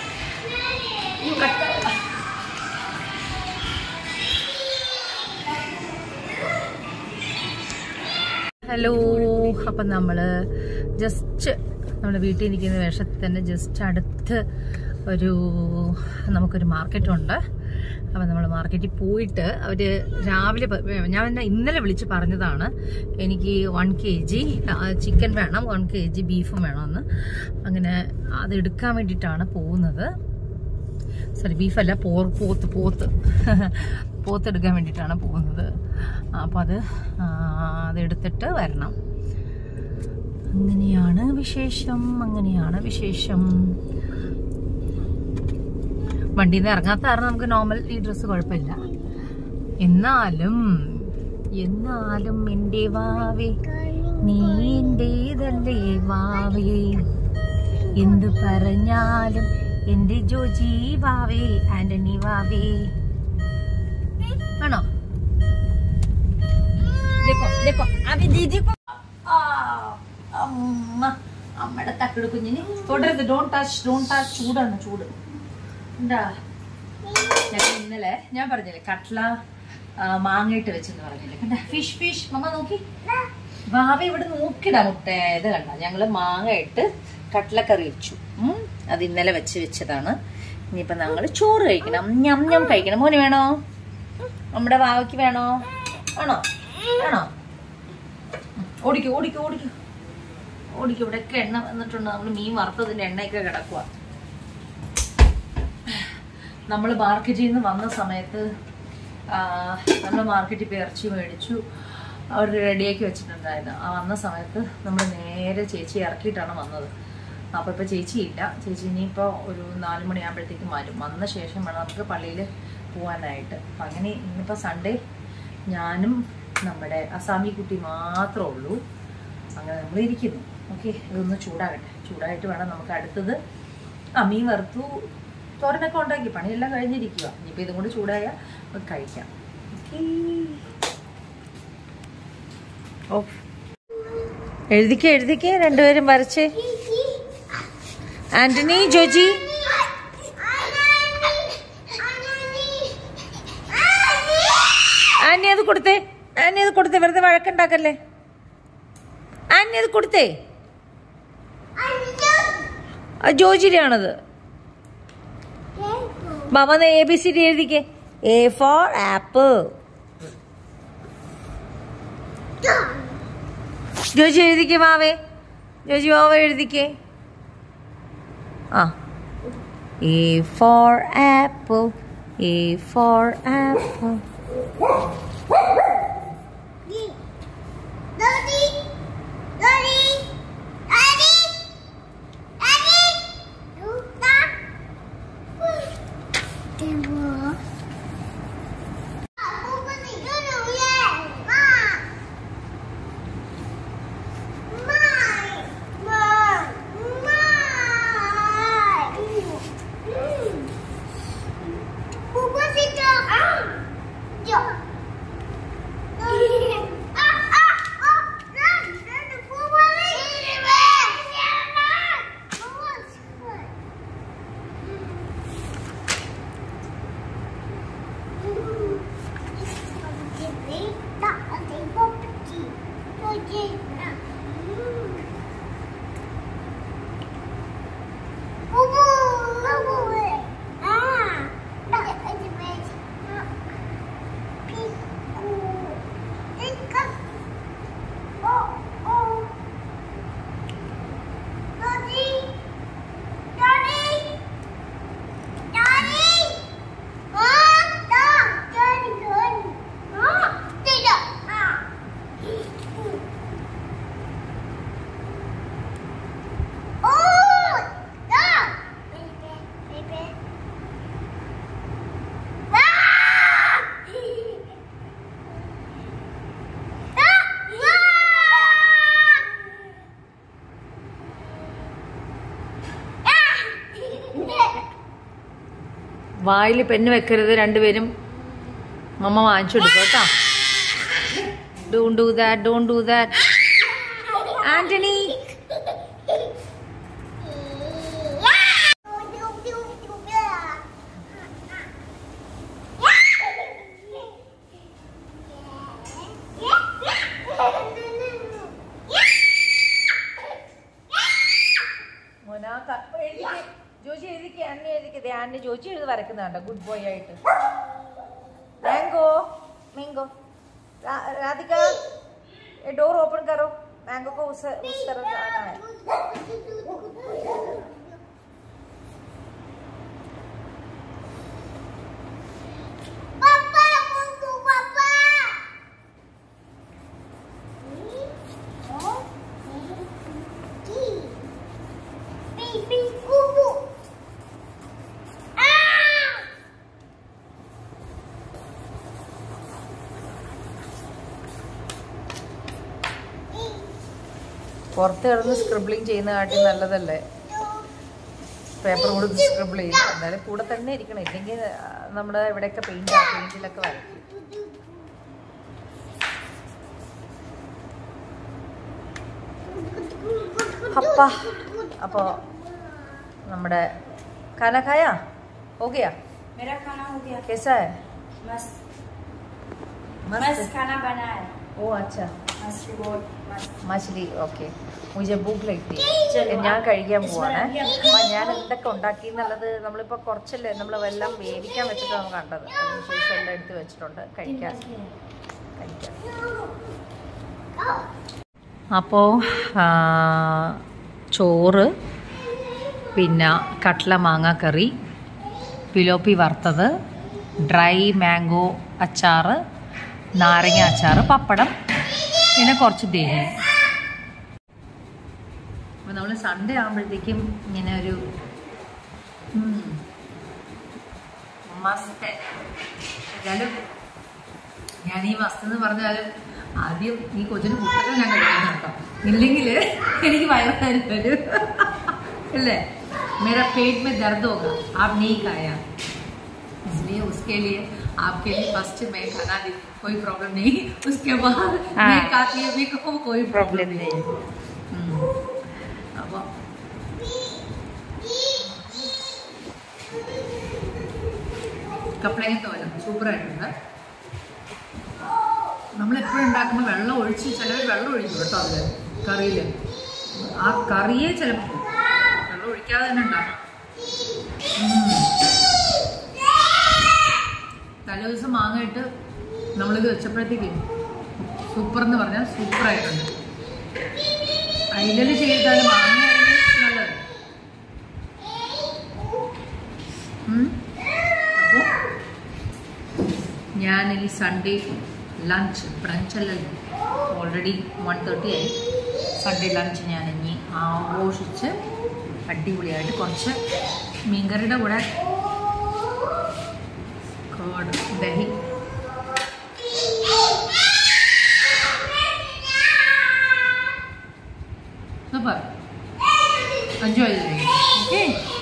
Speaker 1: ഹലോ അപ്പം നമ്മൾ ജസ്റ്റ് നമ്മുടെ വീട്ടിൽ ഇരിക്കുന്ന വേഷത്തിൽ തന്നെ ജസ്റ്റ് അടുത്ത് ഒരു നമുക്കൊരു മാർക്കറ്റുണ്ട് അപ്പം നമ്മൾ മാർക്കറ്റിൽ പോയിട്ട് അവർ രാവിലെ പ- ഞാൻ എന്നെ ഇന്നലെ വിളിച്ച് പറഞ്ഞതാണ് എനിക്ക് വൺ കെ ജി ചിക്കൻ വേണം വൺ കെ ജി ബീഫും വേണമെന്ന് അങ്ങനെ അത് എടുക്കാൻ വേണ്ടിയിട്ടാണ് പോകുന്നത് സോറി ബീഫല്ല പോർ പോത്ത് പോത്ത് പോത്ത് എടുക്കാൻ വേണ്ടിയിട്ടാണ് പോകുന്നത് അപ്പോൾ അത് ആ, അതെടുത്തിട്ട് വരണം അങ്ങനെയാണ് വിശേഷം അങ്ങനെയാണ് വിശേഷം വണ്ടിയിൽ നിന്ന് ഇറങ്ങാത്ത കാരണം നമുക്ക് നോർമൽ ഈ ഡ്രസ്സ് കുഴപ്പമില്ല എന്നാലും എന്നാലും എൻ്റെ വാവേ നീ എൻ്റേതല്ലേ വാവേ എന്തു പറഞ്ഞാലും എന്റെ ജോജി വാവേ ആന്റണി വാവേ ആണോ देखो देखो अभी दीदी को ആ, അമ്മ അമ്മയുടെ തക്കിട് കുഞ്ഞിന് തൊടരുത് ഡോൺ ടച്ച് ഡോൺ ടച്ച് ചൂടാണ് ചൂട് എന്താ ഞാൻ ഇന്നലെ ഞാൻ പറഞ്ഞില്ലേ കട്ട്ല ആ, മാങ്ങയിട്ട് വെച്ചെന്ന് പറഞ്ഞില്ലേ കണ്ട ഫിഷ് ഫിഷ് മമ്മ നോക്കി ഭാവ ഇവിടെ നോക്കിടാ മുട്ടേ ഇത് കണ്ട ഞങ്ങള് മാങ്ങ ഇട്ട് കട്ട്ലക്കറി വെച്ചു ഉം. അത് ഇന്നലെ വെച്ച് വെച്ചതാണ് ഇനിയിപ്പൊ ഞങ്ങള് ചോറ് കഴിക്കണം ഞം ഞം കഴിക്കണം മോന് വേണോ നമ്മുടെ വാവയ്ക്ക് വേണോ ആണോ വേണോ ഓടിക്കോ ഓടിക്കോ ഓടിക്കോ ഓടിക്കോ ഇവിടെയൊക്കെ എണ്ണ വന്നിട്ടുണ്ട് നമ്മൾ മീൻ വറുത്തതിന്റെ എണ്ണയൊക്കെ കിടക്കുക നമ്മൾ മാർക്കറ്റിൽ നിന്ന് വന്ന സമയത്ത് നമ്മൾ മാർക്കറ്റിൽ പോയി ഇറച്ചി മേടിച്ചു അവർ റെഡിയാക്കി വെച്ചിട്ടുണ്ടായിരുന്നു ആ വന്ന സമയത്ത് നമ്മൾ നേരെ ചേച്ചി ഇറക്കിയിട്ടാണ് വന്നത് അപ്പോൾ ഇപ്പോൾ ചേച്ചി ഇല്ല ചേച്ചി ഇനിയിപ്പോൾ ഒരു നാല് മണിയാകുമ്പോഴത്തേക്കും വരും വന്ന ശേഷം വേണം നമുക്ക് പള്ളിയിൽ പോകാനായിട്ട് അപ്പം അങ്ങനെ ഇന്നിപ്പോൾ സൺഡേ ഞാനും നമ്മുടെ അസാമി കുട്ടി മാത്രമേ ഉള്ളൂ അങ്ങനെ നമ്മൾ ഇരിക്കുന്നു ഓക്കെ ഇതൊന്ന് ചൂടാകട്ടെ ചൂടായിട്ട് വേണം നമുക്ക് അടുത്തത് ആ മീൻ വറുത്തു തോരനൊക്കെ ഉണ്ടാക്കി പണിയെല്ലാം കഴിഞ്ഞിരിക്കുക ഇനിയിപ്പോൾ ഇതും കൂടി ചൂടായാൽ നമുക്ക് കഴിക്കാം ഓ എഴുതിക്കേ എഴുതിക്കേ രണ്ടുപേരും വരച്ചേ ആന്റണി ജോജി ആന്റി അത് കൊടുത്തേ ആന്റി അത് കൊടുത്തേ വെറുതെ വഴക്കുണ്ടാക്കല്ലേ ആന്റി അത് കൊടുത്തേ ആ ജോജിയുടെയാണത് മാമ എ ബി സി ഡി എഴുതിക്കേ എ ഫോർ ആപ്പിൾ ജോജി എഴുതിക്കേ മാവേ ജോജി മാവ എഴുതിക്കേ ആ A for apple A for apple. വായിൽ പെണ്ണ് വെക്കരുത് രണ്ടുപേരും മമ്മ വാങ്ങിച്ചു കൊടുക്കും കേട്ടോ don't do that don't do that Antony Joji എഴുതിക്ക് അന്നെ എഴുതിക്ക് ആന്റി ജോജി എഴുതി വരക്കുന്നുണ്ടോ ഗുഡ് ബോയ് ആയിട്ട് मैंगो मैंगो रा, राधिका ये डोर ओपन करो मैंगो को उस उस तरफ जाना है പുറത്ത് കിടന്ന് സ്ക്രിബിളിങ് ചെയ്യുന്ന കാട്ടി നല്ലതല്ലേ പേപ്പർ കൊടുത്ത് സ്ക്രിബിൾ ചെയ്യും എന്നാലും കൂടെ തന്നെ ഇരിക്കണം ഇല്ലെങ്കിൽ ആ, നമ്മുടെ ഇവിടെയൊക്കെ പെയിന്റ് പെയിന്റിലൊക്കെ വരയ്ക്കും അപ്പ അപ്പോ നമ്മുടെ खाना खाया हो गया
Speaker 2: मेरा खाना हो गया
Speaker 1: कैसा है
Speaker 2: मस्त
Speaker 1: मस्त
Speaker 2: मस्त खाना बना है
Speaker 1: ओ अच्छा
Speaker 2: मस्त बहुत मस्त
Speaker 1: മച്ചിലി ഓക്കെ മുझे ഭൂക്ക് ലഗ്തി ഞാൻ കഴിക്കാൻ പോവാണ് അപ്പൊ ഞാൻ എന്തൊക്കെ ഉണ്ടാക്കി എന്നുള്ളത് നമ്മളിപ്പോ കുറച്ചല്ലേ നമ്മൾ വെള്ളം വേവിക്കാൻ വെച്ചിട്ടാണ് കണ്ടത് അതിനുശേഷം എല്ലാം എടുത്ത് വെച്ചിട്ടുണ്ട് കഴിക്കാൻ കഴിക്കാം അപ്പോൾ ചോറ് പിന്നെ കട്ട്ല മാങ്ങ കറി പിലോപ്പി വറുത്തത് ഡ്രൈ മാംഗോ അച്ചാറ് നാരങ്ങ അച്ചാറ് പപ്പടം പിന്നെ കുറച്ച് ദഹി അപ്പോൾ നമ്മൾ സൺഡേ ആകുമ്പോഴത്തേക്കും ഇങ്ങനെ ഒരു ഉം, മസ്ത് ഏതായാലും ഞാൻ ഈ മസ്ത് എന്ന് പറഞ്ഞാലും ആദ്യം ഈ കൊച്ചിന് പുസ്തകം ഞാൻ കഴിക്കണം കേട്ടോ ഇല്ലെങ്കിൽ എനിക്ക് വയറുവേദന വരും अल्ले मेरा पेट में दर्द होगा आप नहीं खाया इसलिए उसके लिए आपके लिए फर्स्ट मैं खाना दी कोई प्रॉब्लम नहीं उसके बाद
Speaker 3: हाँ।
Speaker 1: मैं खाती है मेरे को कोई प्रॉब्लम नहीं അപ്പോൾ കപ്പളങ്ങ തോരൻ സൂപ്പറായിട്ടുണ്ട് നമ്മളെപ്പോഴും ഉണ്ടാക്കുമ്പോൾ വെള്ളം ഒഴിച്ച് ചിലവർ വെള്ളം ഒഴിക്കും കേട്ടോ അതിൽ കറിയിൽ ആ കറിയെ ചിലപ്പോൾ വെള്ളം ഒഴിക്കാതെ തന്നെ ഉണ്ടാക്കും ഉം. തലേ ദിവസം മാങ്ങ ഇട്ട് നമ്മളിത് വെച്ചപ്പോഴത്തേക്കും സൂപ്പർ എന്ന് പറഞ്ഞാൽ സൂപ്പറായിട്ടുണ്ട് അയിലൽ ചെയ്താലും മാങ്ങ നല്ലത് ഉം. അപ്പോൾ ഫൈനലി സൺഡേ ലഞ്ച് ബ്രഞ്ചല്ലല്ലോ ഓൾറെഡി വൺ തേർട്ടി ആയി സൺഡേ ലഞ്ച് ഞാൻ ഇനി ആഘോഷിച്ച് അടിപൊളിയായിട്ട് കുറച്ച് മീൻകറിയുടെ കൂടെ കേട് ദഹി സൂപ്പർ എൻജോയ് ചെയ്തു ഓക്കെ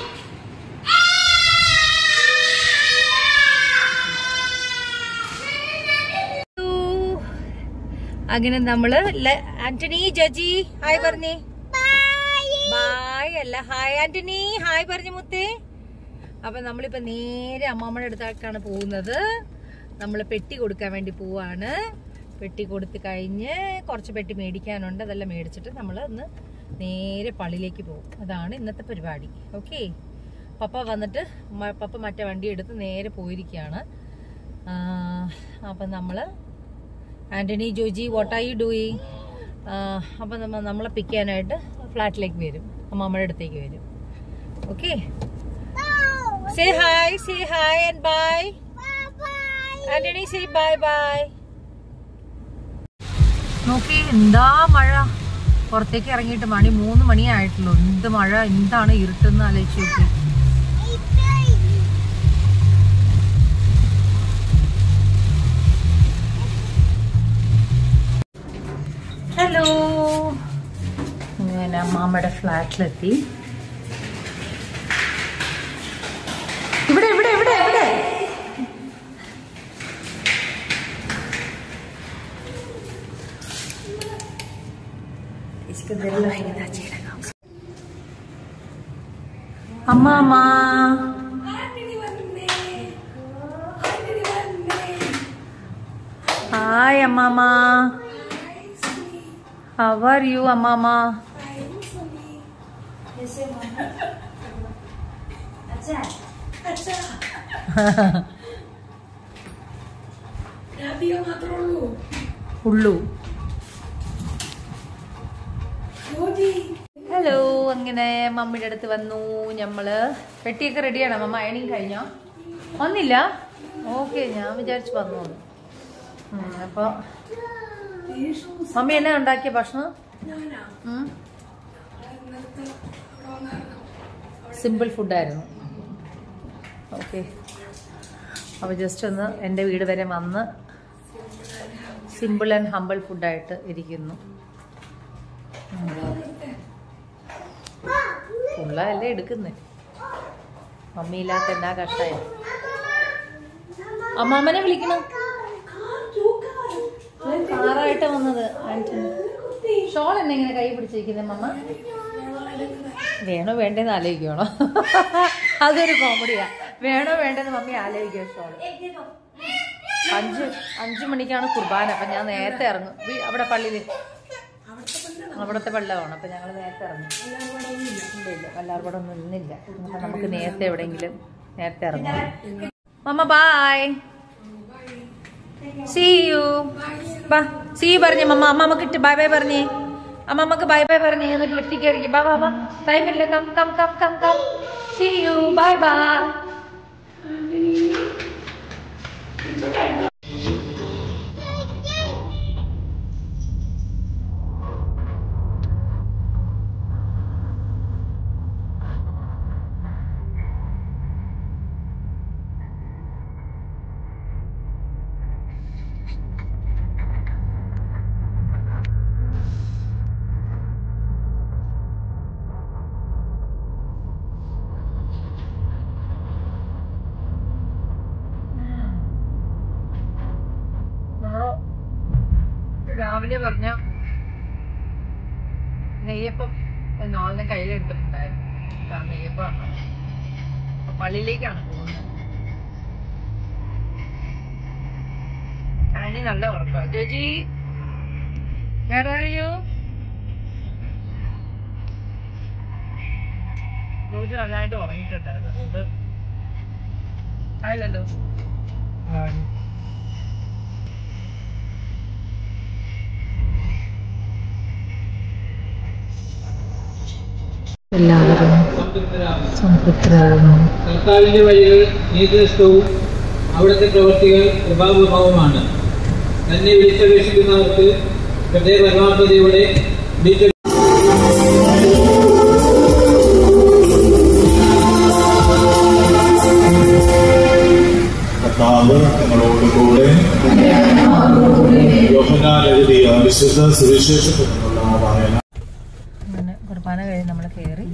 Speaker 1: അങ്ങനെ നമ്മള് ല- ആന്റണി ജജി ഹായ് പറഞ്ഞേ ബായ് അല്ല ഹായ് ആന്റണി ഹായ് പറഞ്ഞു മുത്തേ അപ്പൊ നമ്മളിപ്പോ നേരെ അമ്മാമ്മയുടെ അടുത്തേക്കാണ് പോകുന്നത് നമ്മൾ പെട്ടി കൊടുക്കാൻ വേണ്ടി പോവാണ് പെട്ടി കൊടുത്ത് കഴിഞ്ഞ് കുറച്ച് പെട്ടി മേടിക്കാനുണ്ട് അതെല്ലാം മേടിച്ചിട്ട് നമ്മൾ ഒന്ന് നേരെ പള്ളിയിലേക്ക് പോകും അതാണ് ഇന്നത്തെ പരിപാടി ഓക്കെ പപ്പ വന്നിട്ട് മ- പപ്പ മറ്റേ വണ്ടി എടുത്ത് നേരെ പോയിരിക്കുകയാണ് ആ, അപ്പം നമ്മള് Antony Joji what are you doing അപ്പം നമ്മ നമ്മളെ പിക്ക് ചെയ്യാനായിട്ട് ഫ്ലാറ്റിലേക്ക് വരും അമ്മമ്മയുടെ അടുത്തേക്ക് വരും okay say hi say hi and bye Antony say bye bye നോക്കി എന്താ മഴ പുറത്തേക്ക് ഇറങ്ങിയിട്ട് മണി മൂന്ന് മണിയായിട്ടുള്ളൂ എന്ത് മഴ എന്താണ് ഇരുട്ടെന്ന് ആലോചിച്ച് നോക്കി ഹലോ ഞാൻ അമ്മാമ്മയുടെ ഫ്ലാറ്റിലെത്തി ഇവിടെ ഇവിടെ ഇവിടെ ഇവിടെ इसके दिल लगेगा चेहरा അമ്മാമ്മ ഹായ് അമ്മാമ്മ ഹൗ ആർ യു അമ്മാമ്മ ഉള്ളു ഹലോ അങ്ങനെ മമ്മിയുടെ അടുത്ത് വന്നു ഞമ്മള് പെട്ടിയൊക്കെ റെഡിയാണോ മമ്മ അയണിങ് കഴിഞ്ഞോ വന്നില്ല ഓക്കെ ഞാൻ വിചാരിച്ചു വന്നു എന്ന്. ഉം, അപ്പൊ മമ്മി എന്നെ ഉണ്ടാക്കിയ ഭക്ഷണം ഉം. സിമ്പിൾ ഫുഡായിരുന്നു ഓക്കെ അപ്പോൾ ജസ്റ്റ് ഒന്ന് എൻ്റെ വീട് വരെ വന്ന് സിമ്പിൾ ആൻഡ് ഹമ്പിൾ ഫുഡായിട്ട് ഇരിക്കുന്നു ഫുള്ളല്ലേ എടുക്കുന്നേ മമ്മിയില്ലാത്ത എന്നാ കഷ്ടായ അമ്മാമ്മനെ വിളിക്കണം കാറായിട്ട് വന്നത് ആന്റണി ഷോൾ എന്നെ ഇങ്ങനെ കൈ പിടിച്ചിരിക്കുന്നത് മമ്മ വേണോ വേണ്ടെന്ന് ആലോചിക്കണോ അതൊരു കോമഡിയാ വേണോ വേണ്ടെന്ന് മമ്മി ആലോചിക്കോ ഷോൾ അഞ്ച് അഞ്ചു മണിക്കാണ് കുർബാന അപ്പൊ ഞാൻ നേരത്തെ ഇറങ്ങും വീ- അവിടെ പള്ളിയിൽ അവിടുത്തെ വെള്ളമാണ് അപ്പൊ ഞങ്ങൾ നേരത്തെ ഇറങ്ങും ഇല്ല ഇല്ല വല്ലാർപാടെ ഒന്നും ഇന്നില്ല അപ്പൊ നമുക്ക് നേരത്തെ എവിടെയെങ്കിലും നേരത്തെ ഇറങ്ങാം മമ്മ ബായ് സീ യു ബാ സീ പറഞ്ഞേ മമ്മ അമ്മമ്മക്ക് ഇട്ട് ബൈ ബൈ പറഞ്ഞേ അമ്മമ്മക്ക് ബൈ ബൈ പറഞ്ഞേ എന്നിട്ട് ലിഫ്റ്റിൽ കയറി ബാ ബാ ബാ ടൈമില്ല come come come come come see you bye bye രാവിലെ പറഞ്ഞ നെയ്യപ്പം നോളിനെ കയ്യിലെടുത്തിട്ടുണ്ടായിരുന്നു ആ നെയ്യപ്പമാണ് അപ്പൊ പള്ളിയിലേക്കാണ് പോകുന്നത് ആനി നല്ല ഉറപ്പാ ചേച്ചി വേറെ അറിയോ റോജ് നല്ലതായിട്ട് ഉറങ്ങിയിട്ടുണ്ടായിരുന്നു അതുകൊണ്ട് ആയില്ലല്ലോ എല്ലാവരും സംതൃപ്തരാകുന്നു
Speaker 4: കർത്താവിന്റെ വഴികൾ നീതിനിഷ്ഠവും അവിടുത്തെ പ്രവൃത്തികൾ കൃപാപൂർവമാണ് തന്നെ വിളിച്ചപേക്ഷിക്കുന്നവർക്ക് ഹൃദയ പരമാത്മതയോടെ വിളിച്ച
Speaker 5: കർത്താവ് നിങ്ങളോട് കൂടെ യോഹന്നാൻ എഴുതിയ വിശുദ്ധ സുവിശേഷത്തിൽ നിന്നുള്ള വായന
Speaker 1: അങ്ങനെ കുർബാന കഴിഞ്ഞ് നമ്മൾ കയറി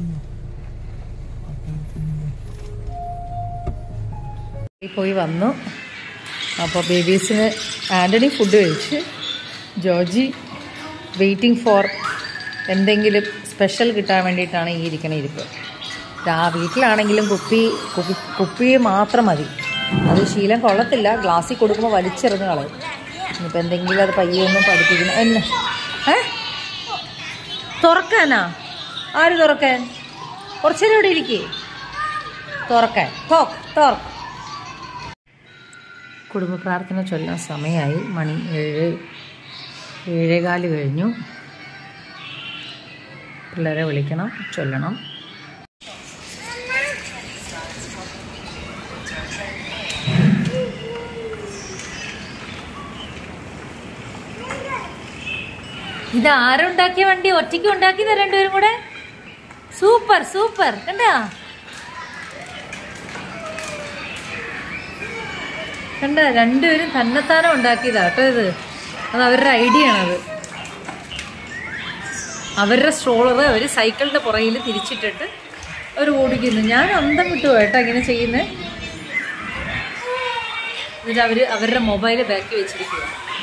Speaker 1: പോയി വന്നു അപ്പോൾ ബേബീസിന് ആൻ്റണി ഫുഡ് കഴിച്ച് ജോർജി വെയിറ്റിംഗ് ഫോർ എന്തെങ്കിലും സ്പെഷ്യൽ കിട്ടാൻ വേണ്ടിയിട്ടാണ് ഈ ഇരിക്കണ ഇരിപ്പ് ആ വീട്ടിലാണെങ്കിലും കുപ്പി കുപ്പി കുപ്പി മാത്രം മതി അത് ശീലം കൊള്ളത്തില്ല ഗ്ലാസ്സിൽ കൊടുക്കുമ്പോൾ വലിച്ചെറിഞ്ഞ് കളയും ഇനിയിപ്പോൾ എന്തെങ്കിലും അത് പയ്യെ ഒന്നും പഠിപ്പിക്കണം എന്നെ ഏ തുറക്കാനാ ആര് തുറക്കാൻ കുറച്ചേരം ഇവിടെ ഇരിക്കേ തുറക്കാൻ തോക്ക് തോർക്ക് കുടുംബ പ്രാർത്ഥന ചൊല്ലാൻ സമയമായി മണി ഏഴ് ഏഴേകാല് കഴിഞ്ഞു പിള്ളേരെ വിളിക്കണം ചൊല്ലണം ഇത് ആരുണ്ടാക്കിയ വണ്ടി ഒറ്റയ്ക്ക് ഉണ്ടാക്കിയതാ രണ്ടുപേരും കൂടെ സൂപ്പർ സൂപ്പർ കണ്ടാ കണ്ട രണ്ടുപേരും തന്നെത്താനം ഉണ്ടാക്കിയതാ കേട്ടോ ഇത് അത് അവരുടെ ഐഡിയ ആണത് അവരുടെ സ്ട്രോളർ അവർ സൈക്കിളിന്റെ പുറകിൽ തിരിച്ചിട്ടിട്ട് അവർ ഓടിക്കുന്നു ഞാൻ അന്തം വിട്ടു കേട്ടോ ഇങ്ങനെ ചെയ്യുന്നത് എന്നിട്ട് അവർ അവരുടെ മൊബൈൽ ബാക്കി വെച്ചിരിക്കുക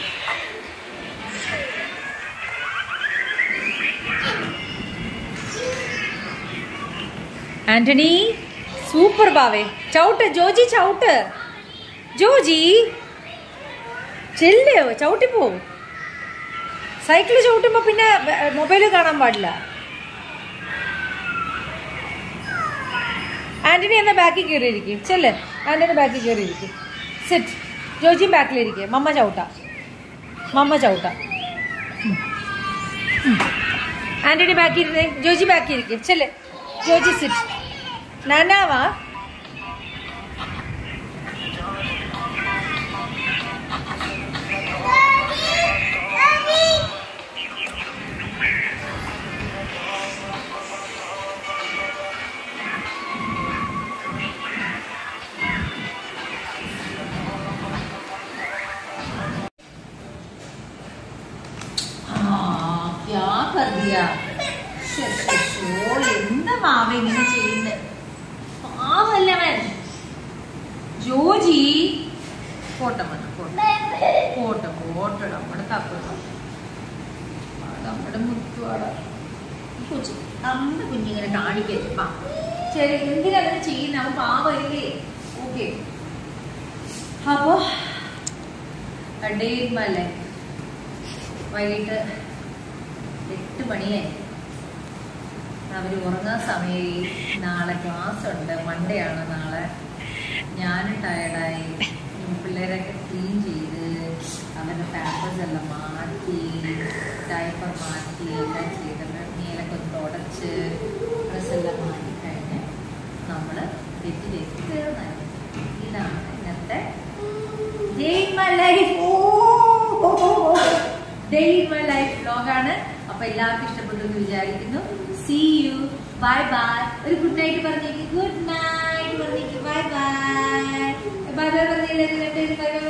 Speaker 1: ആന്റണി സൂപ്പർ ബാവേ ചവിട്ട് ജോജി ചവിട്ട് ജോജി ചെല്ലേ ചവിട്ടിപ്പോ സൈക്കിൾ ചവിട്ടുമ്പോ പിന്നെ മൊബൈൽ കാണാൻ പാടില്ല ആന്റണി എന്നാ ബാക്കിൽ കയറിയിരിക്കും ചെല്ലേ ആന്റണി ബാക്കിൽ കയറിയിരിക്കും സെറ്റ് ജോജിയും ബാക്കിലിരിക്കും മമ്മ ചവിട്ട മമ്മ ചവിട്ട ആന്റണി ബാക്കി ഇരുന്നേ ജോജി ബാക്കി ഇരിക്കും ചെല്ലേ ജോജി സിറ്റ് നാനാവാ ക്യാ കറിയ എന്താ മാവ ഇങ്ങനെ ചെയ്യുന്നത് പാവല്ലവൻ ജോജി പോട്ടെ മതി പോട്ടെ പോട്ടെ പോട്ടെ നമ്മുടെ തക്കണം നമ്മുടെ മുത്തുവാട കൊച്ചു നമ്മുടെ കുഞ്ഞിങ്ങനെ കാണിക്കരുത് വാ ശരി എന്തിനാ അങ്ങനെ ചെയ്യുന്ന അവൻ പാവല്ലേ ഓക്കെ അപ്പോ ഡേമല്ലേ വൈകിട്ട് എട്ട് മണിയായി അവർ ഉറങ്ങാൻ സമയമായി നാളെ ക്ലാസ് ഉണ്ട് മൺഡേ ആണ് നാളെ ഞാനും ടയർഡായി പിള്ളേരൊക്കെ ക്ലീൻ ചെയ്ത് അവരുടെ പാമ്പേഴ്സ് എല്ലാം മാറ്റി ഡയപ്പർ മാറ്റി എല്ലാം ചെയ്ത് മേലൊക്കെ ഒന്ന് തുടച്ച് ഡ്രസ്സെല്ലാം മാറ്റി കഴിഞ്ഞ് നമ്മൾ തെറ്റിലേക്ക് കയറുന്നതായിരുന്നു ഇതാണ് ഇന്നത്തെ day in my life day in my life വ്ലോഗാണ് അപ്പൊ എല്ലാവർക്കും ഇഷ്ടപ്പെട്ടു എന്ന് വിചാരിക്കുന്നു സി യു ബൈ ബൈ ഒരു ഗുഡ് നൈറ്റ് പറഞ്ഞേക്ക് ഗുഡ് നൈറ്റ് പറഞ്ഞേക്ക് ബൈ ബൈ ബൈ ബൈ പറഞ്ഞില്ല